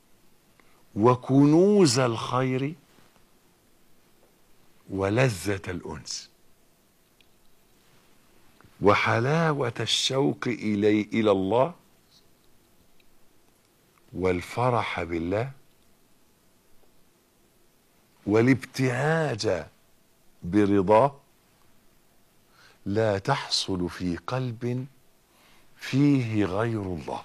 وكنوز الخير ولذة الأنس وحلاوة الشوق إلي إلى الله والفرح بالله والابتهاج برضاه لا تحصل في قلب فيه غير الله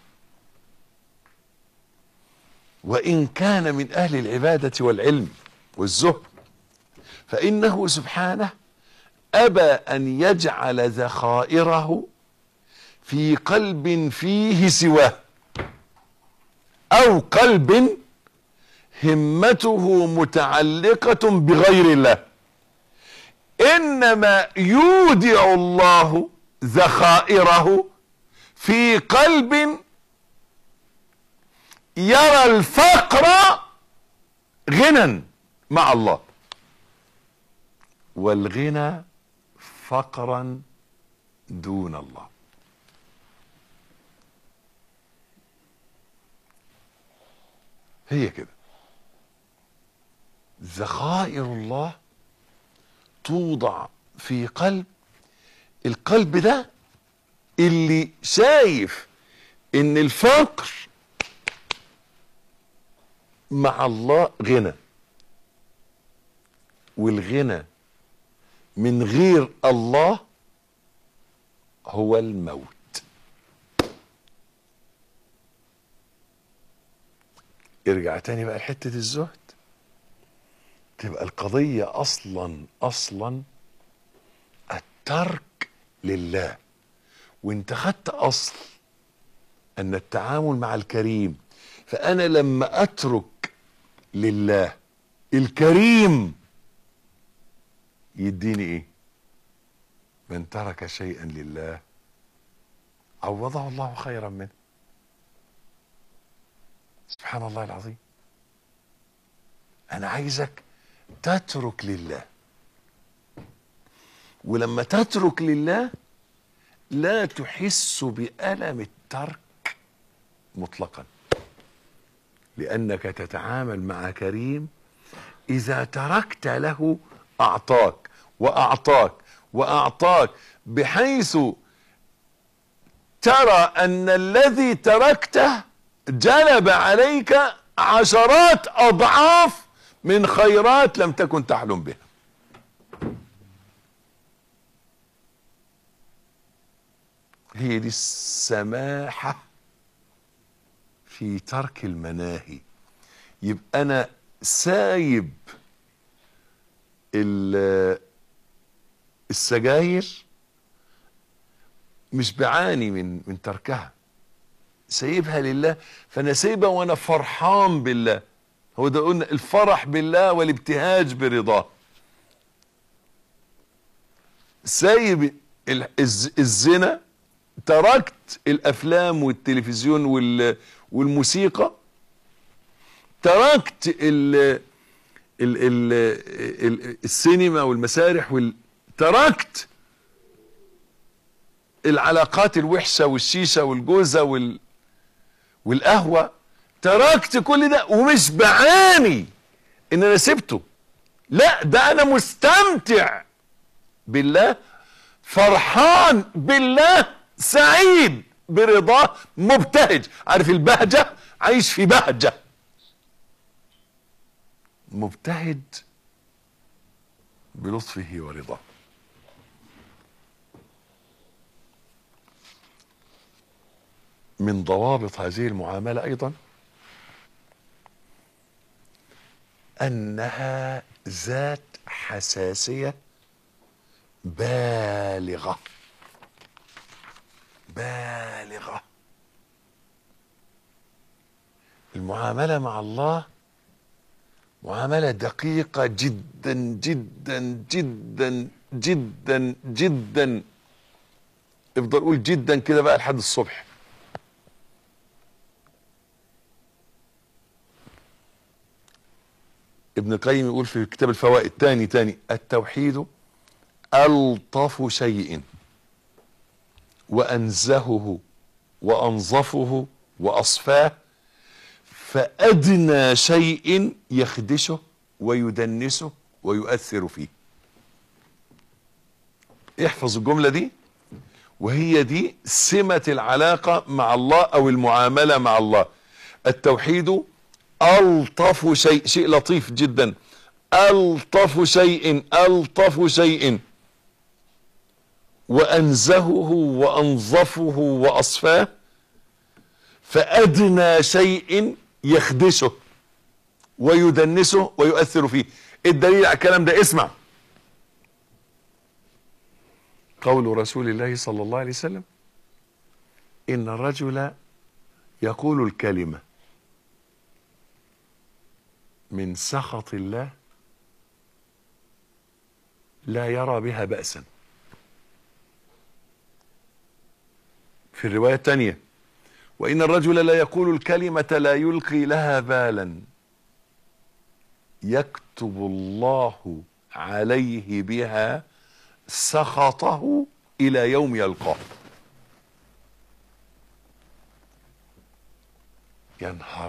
وان كان من اهل العباده والعلم والزهد فانه سبحانه ابى ان يجعل ذخائره في قلب فيه سواه او قلب همته متعلقه بغير الله انما يودع الله ذخائره في قلب يرى الفقر غنى مع الله والغنى فقرا دون الله هي كده ذخائر الله توضع في قلب القلب ده اللي شايف ان الفقر مع الله غنى والغنى من غير الله هو الموت ارجع تاني بقى لحتة الزهد تبقى القضية اصلا اصلا الترك لله وانت خدت اصل ان التعامل مع الكريم فانا لما اترك لله الكريم يديني ايه من ترك شيئا لله عوضه الله خيرا منه سبحان الله العظيم انا عايزك تترك لله ولما تترك لله لا تحس بألم الترك مطلقا لأنك تتعامل مع كريم إذا تركت له أعطاك وأعطاك وأعطاك بحيث ترى أن الذي تركته جلب عليك عشرات أضعاف من خيرات لم تكن تحلم بها هي دي السماحة في ترك المناهي يبقى أنا سايب ال- السجاير مش بعاني من من تركها سايبها لله فانا سايبها وانا فرحان بالله هو ده قلنا الفرح بالله والابتهاج برضاه سايب ال- الز- الزنا تركت الافلام والتلفزيون وال والموسيقى تركت ال ال ال ال السينما والمسارح وال تركت العلاقات الوحشه والشيشه والجوزه وال والقهوه تركت كل ده ومش بعاني ان انا سبته لا ده انا مستمتع بالله فرحان بالله سعيد برضاه مبتهج عارف البهجة عايش في بهجة مبتهج بلطفه ورضاه من ضوابط هذه المعاملة أيضا أنها ذات حساسية بالغة بالغة المعاملة مع الله معاملة دقيقة جدا جدا جدا جدا جدا افضل قول جدا كده بقى لحد الصبح ابن القيم يقول في كتاب الفوائد تاني تاني التوحيد ألطف شيء وأنزهه وأنظفه وأصفاه فأدنى شيء يخدشه ويدنسه ويؤثر فيه احفظ الجملة دي وهي دي سمة العلاقة مع الله أو المعاملة مع الله التوحيد ألطف شيء شيء لطيف جدا ألطف شيء ألطف شيء وأنزهه وأنظفه وأصفاه فأدنى شيء يخدشه ويدنسه ويؤثر فيه الدليل على الكلام ده اسمع قول رسول الله صلى الله عليه وسلم إن الرجل يقول الكلمة من سخط الله لا يرى بها بأسا في الرواية الثانية وإن الرجل لا يقول الكلمة لا يلقي لها بالا يكتب الله عليه بها سخطه إلى يوم يلقاه ينهار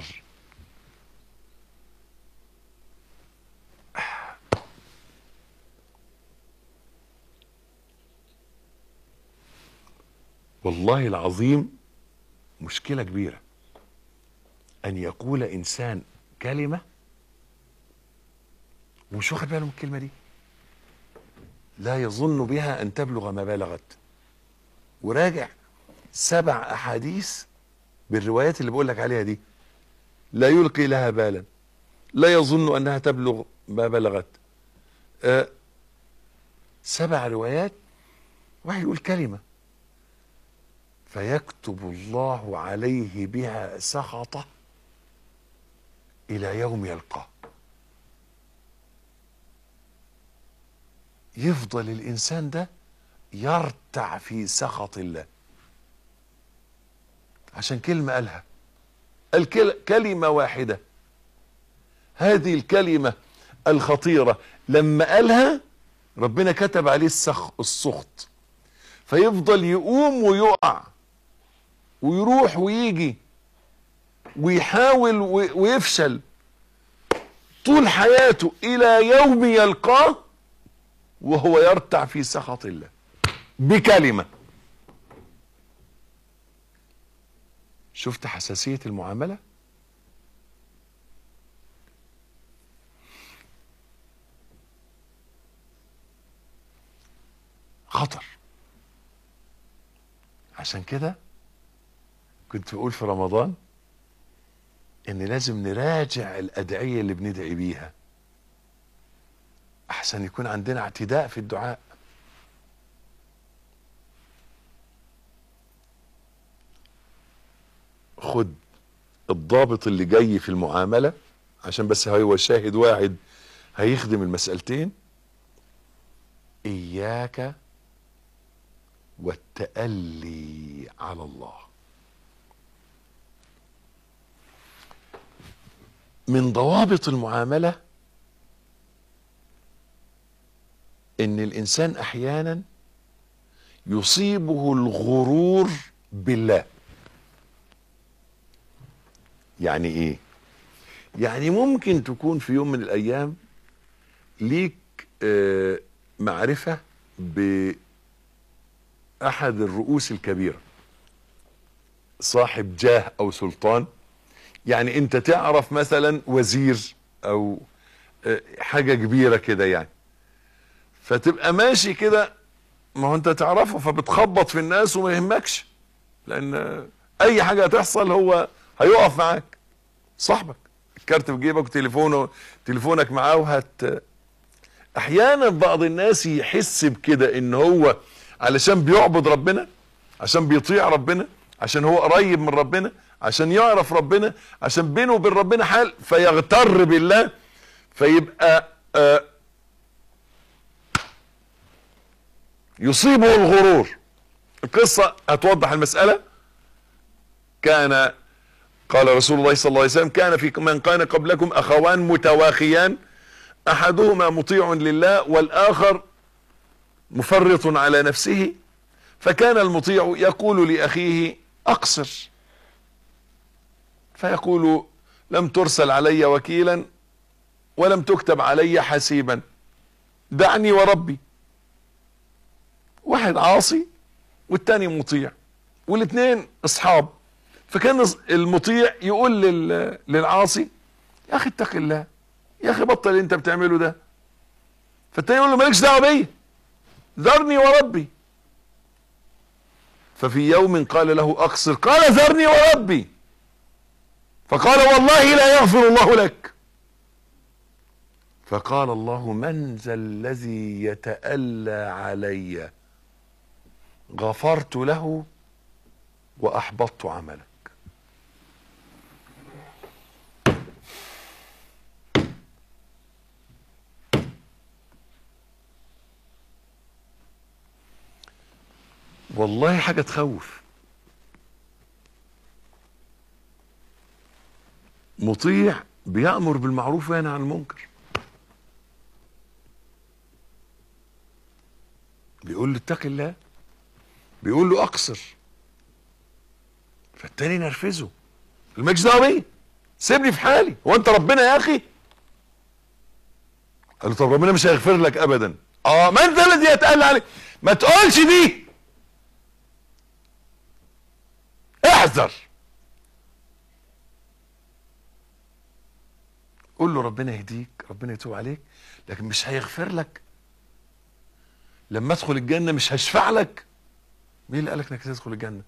والله العظيم مشكلة كبيرة أن يقول إنسان كلمة ومش واخد باله من الكلمة دي لا يظن بها أن تبلغ ما بلغت وراجع سبع أحاديث بالروايات اللي بقول لك عليها دي لا يلقي لها بالا لا يظن أنها تبلغ ما بلغت أه سبع روايات واحد يقول كلمة فيكتب الله عليه بها سخطه الى يوم يلقاه يفضل الانسان ده يرتع في سخط الله عشان كلمه قالها الكل... كلمه واحده هذه الكلمه الخطيره لما قالها ربنا كتب عليه السخ السخط فيفضل يقوم ويقع ويروح ويجي ويحاول و- ويفشل طول حياته الى يوم يلقاه وهو يرتع في سخط الله بكلمه شفت حساسيه المعامله خطر عشان كده كنت بقول في رمضان ان لازم نراجع الادعيه اللي بندعي بيها احسن يكون عندنا اعتداء في الدعاء خد الضابط اللي جاي في المعامله عشان بس هو شاهد واحد هيخدم المسألتين إياك والتألي على الله من ضوابط المعاملة ان الانسان احيانا يصيبه الغرور بالله يعني ايه يعني ممكن تكون في يوم من الايام ليك آه، معرفة بأحد الرؤوس الكبيرة صاحب جاه أو سلطان يعني أنت تعرف مثلا وزير أو آه، حاجة كبيرة كده يعني فتبقى ماشي كده ما هو أنت تعرفه فبتخبط في الناس وما يهمكش لأن آه، أي حاجة هتحصل هو هيقف معاك صاحبك الكارت في جيبك وتليفونه تليفونك معاه وهت احيانا بعض الناس يحس بكده ان هو علشان بيعبد ربنا عشان بيطيع ربنا عشان هو قريب من ربنا عشان يعرف ربنا عشان بينه وبين ربنا حال فيغتر بالله فيبقى آه يصيبه الغرور القصة هتوضح المسألة كان قال رسول الله صلى الله عليه وسلم كان في من كان قبلكم أخوان متواخيان احدهما مطيع لله والاخر مفرط على نفسه فكان المطيع يقول لاخيه اقصر فيقول لم ترسل علي وكيلا ولم تكتب علي حسيبا دعني وربي واحد عاصي والتاني مطيع والاثنين اصحاب فكان المطيع يقول لل- للعاصي يا اخي اتق الله يا اخي بطل اللي انت بتعمله ده فالتاني يقول له مالكش دعوه بيا ذرني وربي ففي يوم قال له اقصر قال ذرني وربي فقال والله لا يغفر الله لك فقال الله من ذا الذي يتألى علي غفرت له واحبطت عملك والله حاجة تخوف مطيع بيأمر بالمعروف وينهى عن المنكر بيقول له اتق الله بيقول له اقصر فالتاني نرفزه المالكش دعوه بيا سيبني في حالي هو انت ربنا يا اخي قال له طب ربنا مش هيغفر لك ابدا اه من ذا الذي يتألى عليك ما تقولش دي احذر قول له ربنا يهديك ربنا يتوب عليك لكن مش هيغفر لك لما ادخل الجنه مش هشفع لك مين اللي قالك انك تدخل الجنه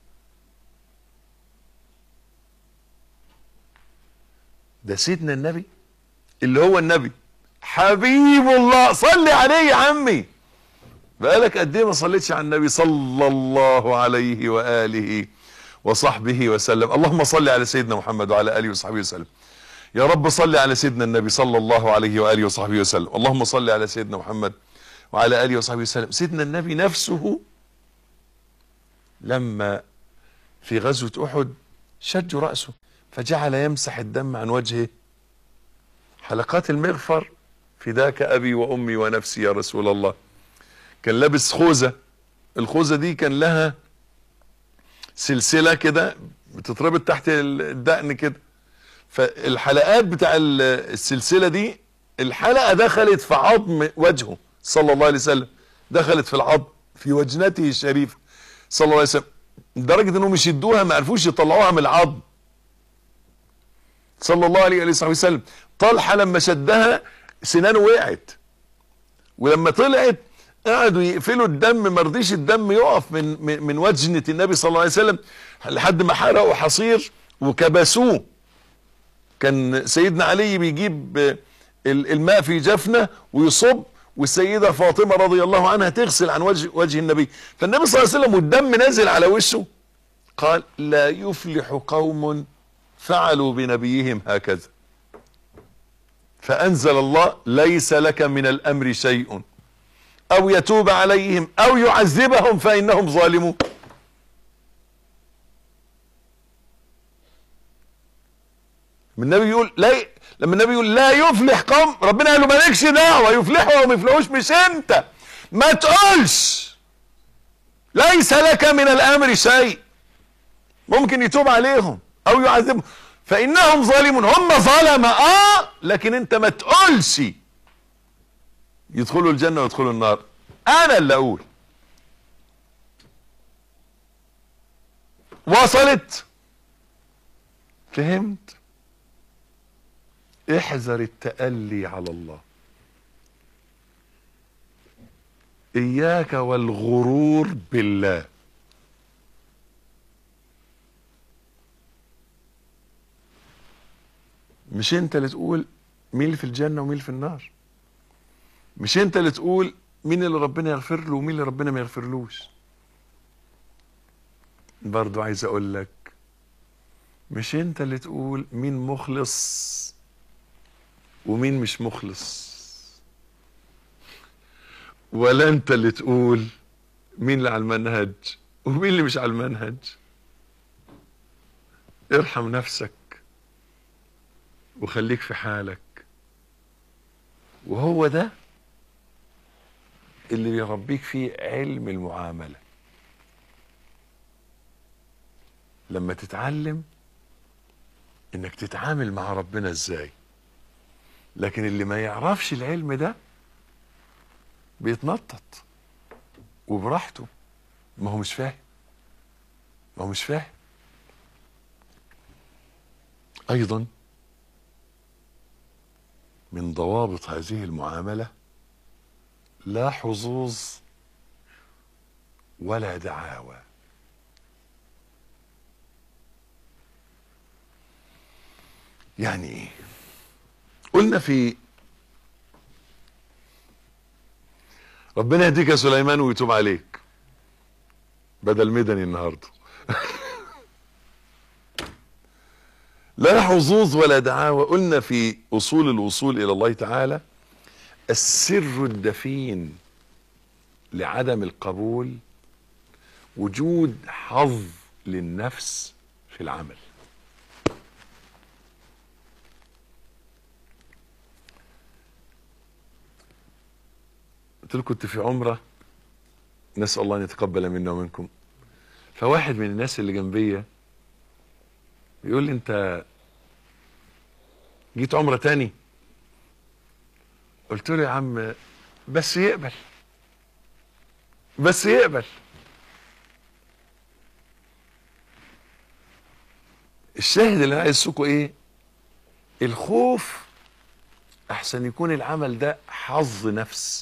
ده سيدنا النبي اللي هو النبي حبيب الله صلي عليه يا عمي بقالك قد ايه ما صليتش على النبي صلى الله عليه واله وصحبه وسلم اللهم صل على سيدنا محمد وعلى اله وصحبه وسلم يا رب صل على سيدنا النبي صلى الله عليه وآله وصحبه وسلم اللهم صل على سيدنا محمد وعلى آله وصحبه وسلم سيدنا النبي نفسه لما في غزوة أحد شجوا رأسه فجعل يمسح الدم عن وجهه حلقات المغفر فداك أبي وأمي ونفسي يا رسول الله كان لابس خوذة الخوذة دي كان لها سلسلة كده بتتربط تحت الدقن كده فالحلقات بتاع السلسلة دي الحلقة دخلت في عظم وجهه صلى الله عليه وسلم دخلت في العظم في وجنته الشريفة صلى الله عليه وسلم لدرجة انهم مش يدوها ما عرفوش يطلعوها من العظم صلى الله عليه وآله وسلم طلحة لما شدها سنانه وقعت ولما طلعت قعدوا يقفلوا الدم ما رضيش الدم يقف من, من من وجنة النبي صلى الله عليه وسلم لحد ما حرقوا حصير وكبسوه كان سيدنا علي بيجيب الماء في جفنة ويصب والسيدة فاطمة رضي الله عنها تغسل عن وجه, وجه النبي فالنبي صلى الله عليه وسلم والدم نازل على وشه قال لا يفلح قوم فعلوا بنبيهم هكذا فأنزل الله ليس لك من الأمر شيء أو يتوب عليهم أو يعذبهم فإنهم ظالمون النبي يقول لا لما النبي يقول لا يفلح قوم ربنا قال له مالكش دعوه يفلحوا او ما يفلحوش مش انت ما تقولش ليس لك من الامر شيء ممكن يتوب عليهم او يعذبهم فانهم ظالمون هم ظلمه اه لكن انت ما تقولش يدخلوا الجنه ويدخلوا النار انا اللي اقول وصلت فهمت احذر التألي على الله اياك والغرور بالله مش انت اللي تقول مين اللي في الجنة ومين اللي في النار مش انت اللي تقول مين اللي ربنا يغفر له ومين اللي ربنا ما يغفرلوش برضو عايز اقول لك مش انت اللي تقول مين مخلص ومين مش مخلص ولا انت اللي تقول مين اللي على المنهج ومين اللي مش على المنهج ارحم نفسك وخليك في حالك وهو ده اللي بيربيك فيه علم المعاملة لما تتعلم انك تتعامل مع ربنا ازاي لكن اللي ما يعرفش العلم ده بيتنطط وبراحته ما هو مش فاهم ما هو مش فاهم ايضا من ضوابط هذه المعامله لا حظوظ ولا دعاوى يعني ايه قلنا في ربنا يهديك يا سليمان ويتوب عليك بدل مدني النهارده لا حظوظ ولا دعاوى قلنا في اصول الوصول الى الله تعالى السر الدفين لعدم القبول وجود حظ للنفس في العمل قلت لكم كنت في عمره نسال الله ان يتقبل منا ومنكم فواحد من الناس اللي جنبيه بيقول لي انت جيت عمره تاني قلت له يا عم بس يقبل بس يقبل الشاهد اللي انا عايز اسوقه ايه الخوف احسن يكون العمل ده حظ نفس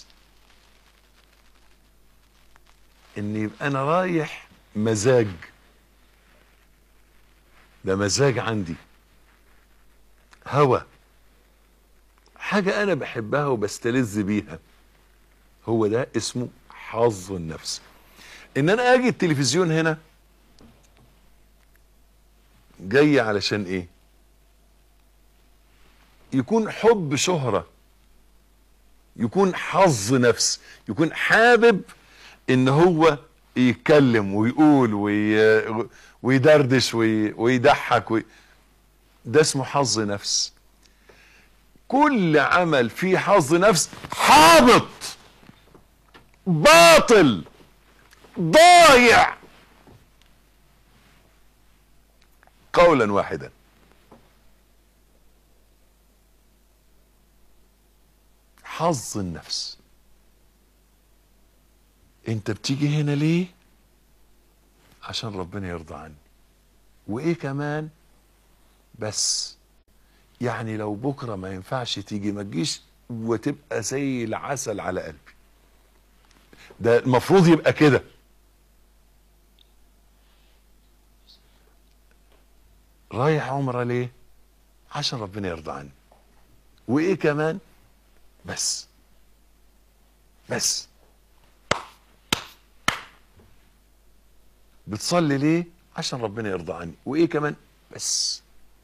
ان يبقى انا رايح مزاج ده مزاج عندي هوى حاجة أنا بحبها وبستلذ بيها هو ده اسمه حظ النفس إن أنا أجي التلفزيون هنا جاي علشان إيه؟ يكون حب شهرة يكون حظ نفس يكون حابب ان هو يتكلم ويقول وي... ويدردش وي... ويضحك وي... ده اسمه حظ نفس كل عمل فيه حظ نفس حابط باطل ضايع قولا واحدا حظ النفس انت بتيجي هنا ليه عشان ربنا يرضى عني وايه كمان بس يعني لو بكره ما ينفعش تيجي ما تجيش وتبقى زي العسل على قلبي ده المفروض يبقى كده رايح عمره ليه عشان ربنا يرضى عني وايه كمان بس بس بتصلي ليه عشان ربنا يرضى عني وايه كمان بس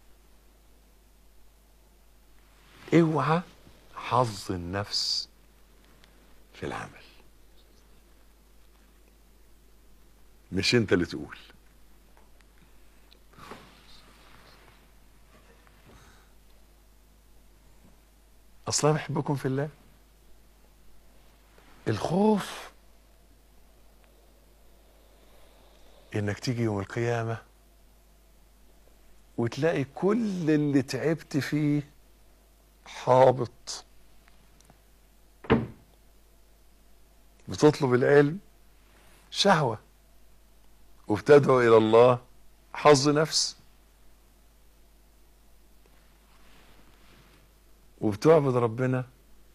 اوعى حظ النفس في العمل مش انت اللي تقول اصلا بحبكم في الله الخوف انك تيجي يوم القيامة وتلاقي كل اللي تعبت فيه حابط بتطلب العلم شهوة وبتدعو الى الله حظ نفس وبتعبد ربنا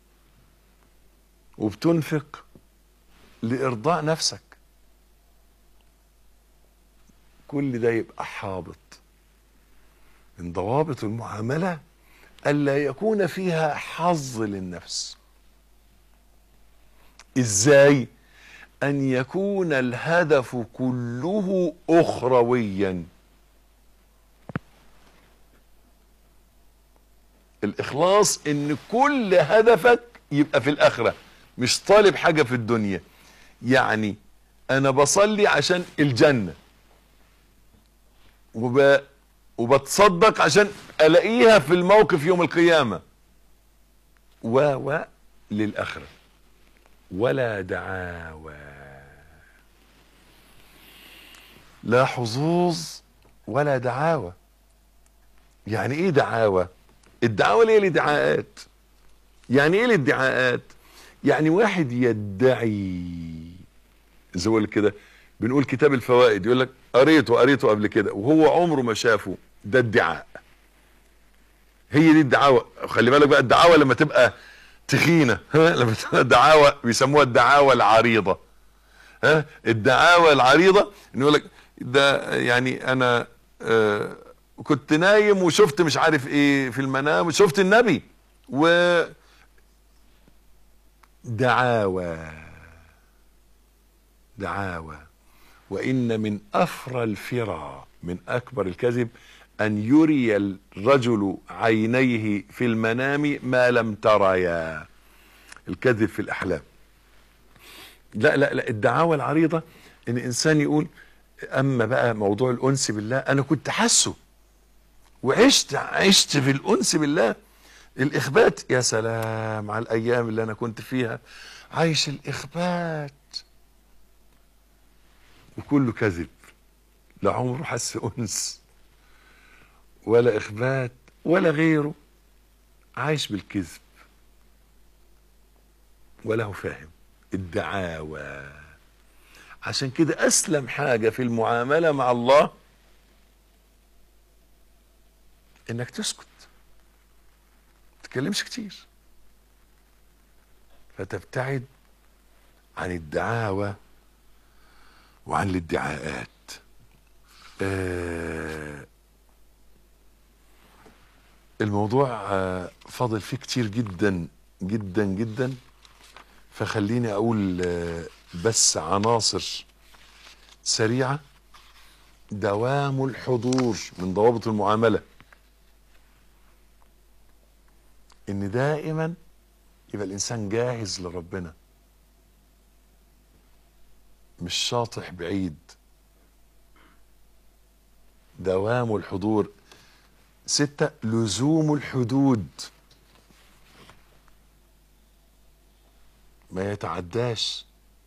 وبتنفق لارضاء نفسك كل ده يبقى حابط من ضوابط المعامله الا يكون فيها حظ للنفس ازاي ان يكون الهدف كله اخرويا الاخلاص ان كل هدفك يبقى في الاخره مش طالب حاجه في الدنيا يعني انا بصلي عشان الجنه وب... وبتصدق عشان الاقيها في الموقف يوم القيامه و و للاخره ولا دعاوى لا حظوظ ولا دعاوى يعني ايه دعاوى الدعاوى اللي هي الادعاءات يعني ايه الادعاءات يعني واحد يدعي زي ما كده بنقول كتاب الفوائد يقول لك قريته قريته قبل كده وهو عمره ما شافه ده ادعاء هي دي الدعاوى خلي بالك بقى الدعاوى لما تبقى تخينه ها لما تبقى دعاوى بيسموها الدعاوى العريضه ها الدعاوى العريضه انه يقول لك ده يعني انا آه كنت نايم وشفت مش عارف ايه في المنام وشفت النبي و دعاوى دعاوى وان من افرى الفرى من اكبر الكذب ان يري الرجل عينيه في المنام ما لم تريا الكذب في الاحلام لا لا لا الدعاوى العريضه ان انسان يقول اما بقى موضوع الانس بالله انا كنت حاسه وعشت عشت في الانس بالله الاخبات يا سلام على الايام اللي انا كنت فيها عايش الاخبات وكله كذب لا عمره حس انس ولا اخبات ولا غيره عايش بالكذب ولا هو فاهم الدعاوى عشان كده اسلم حاجه في المعامله مع الله انك تسكت تتكلمش كتير فتبتعد عن الدعاوى وعن الادعاءات آه الموضوع آه فاضل فيه كتير جدا جدا جدا فخليني اقول آه بس عناصر سريعه دوام الحضور من ضوابط المعامله ان دائما يبقى الانسان جاهز لربنا مش شاطح بعيد دوام الحضور ستة لزوم الحدود ما يتعداش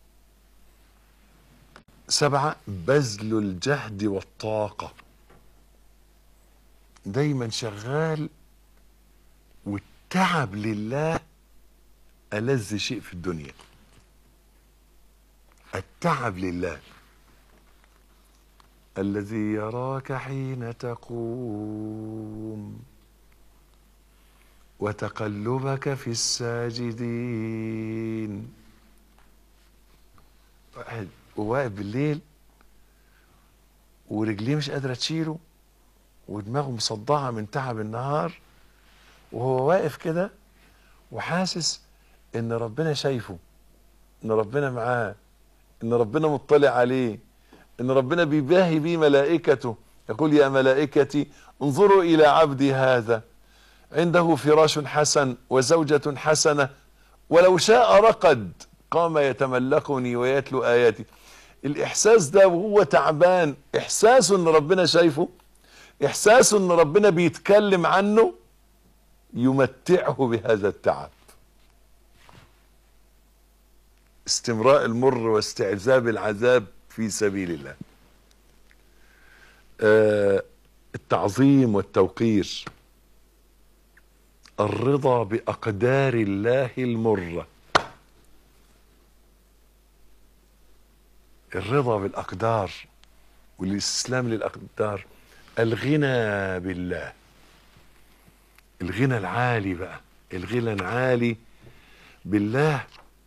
سبعة بذل الجهد والطاقة دايما شغال والتعب لله ألذ شيء في الدنيا التعب لله الذي يراك حين تقوم وتقلبك في الساجدين واحد وواقف بالليل ورجليه مش قادرة تشيله ودماغه مصدعة من تعب النهار وهو واقف كده وحاسس ان ربنا شايفه ان ربنا معاه ان ربنا مطلع عليه ان ربنا بيباهي بيه ملائكته يقول يا ملائكتي انظروا الى عبدي هذا عنده فراش حسن وزوجة حسنة ولو شاء رقد قام يتملقني ويتلو آياتي الإحساس ده وهو تعبان إحساس إن ربنا شايفه إحساس إن ربنا بيتكلم عنه يمتعه بهذا التعب استمراء المر واستعذاب العذاب في سبيل الله آه التعظيم والتوقير الرضا بأقدار الله المرة الرضا بالأقدار والاستسلام للأقدار الغنى بالله الغنى العالي بقى الغنى العالي بالله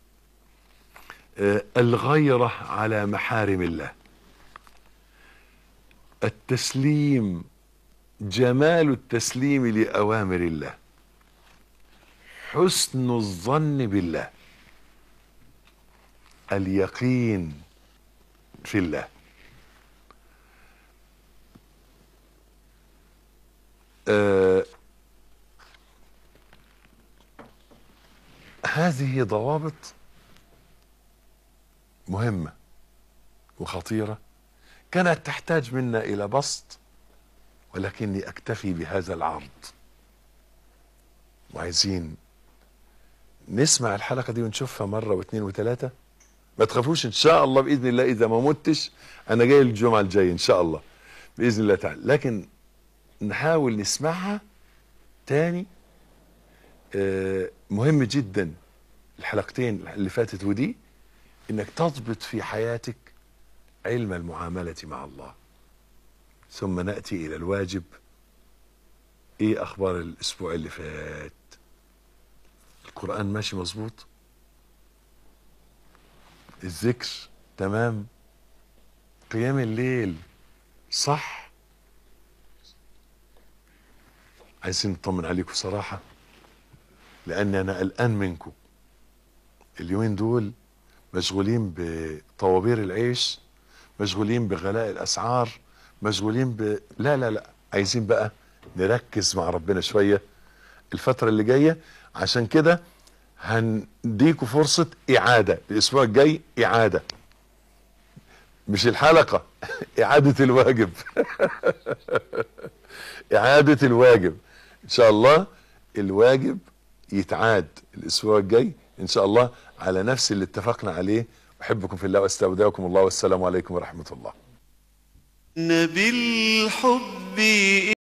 آه الغيرة على محارم الله التسليم جمال التسليم لأوامر الله حسن الظن بالله اليقين في الله آه هذه ضوابط مهمة وخطيرة كانت تحتاج منا إلى بسط ولكني أكتفي بهذا العرض وعايزين نسمع الحلقة دي ونشوفها مرة واثنين وثلاثة ما تخافوش ان شاء الله باذن الله اذا ما متش انا جاي الجمعه الجايه ان شاء الله باذن الله تعالى لكن نحاول نسمعها تاني آه مهم جدا الحلقتين اللي فاتت ودي انك تضبط في حياتك علم المعامله مع الله ثم ناتي الى الواجب ايه اخبار الاسبوع اللي فات القران ماشي مظبوط الذكر تمام قيام الليل صح عايزين نطمن عليكم صراحة لأن أنا قلقان منكم اليومين دول مشغولين بطوابير العيش مشغولين بغلاء الأسعار مشغولين ب لا لا لا عايزين بقى نركز مع ربنا شوية الفترة اللي جاية عشان كده هنديكوا فرصة إعادة الأسبوع الجاي إعادة مش الحلقة إعادة الواجب إعادة الواجب إن شاء الله الواجب يتعاد الأسبوع الجاي إن شاء الله على نفس اللي اتفقنا عليه أحبكم في الله واستودعكم الله والسلام عليكم ورحمة الله بالحب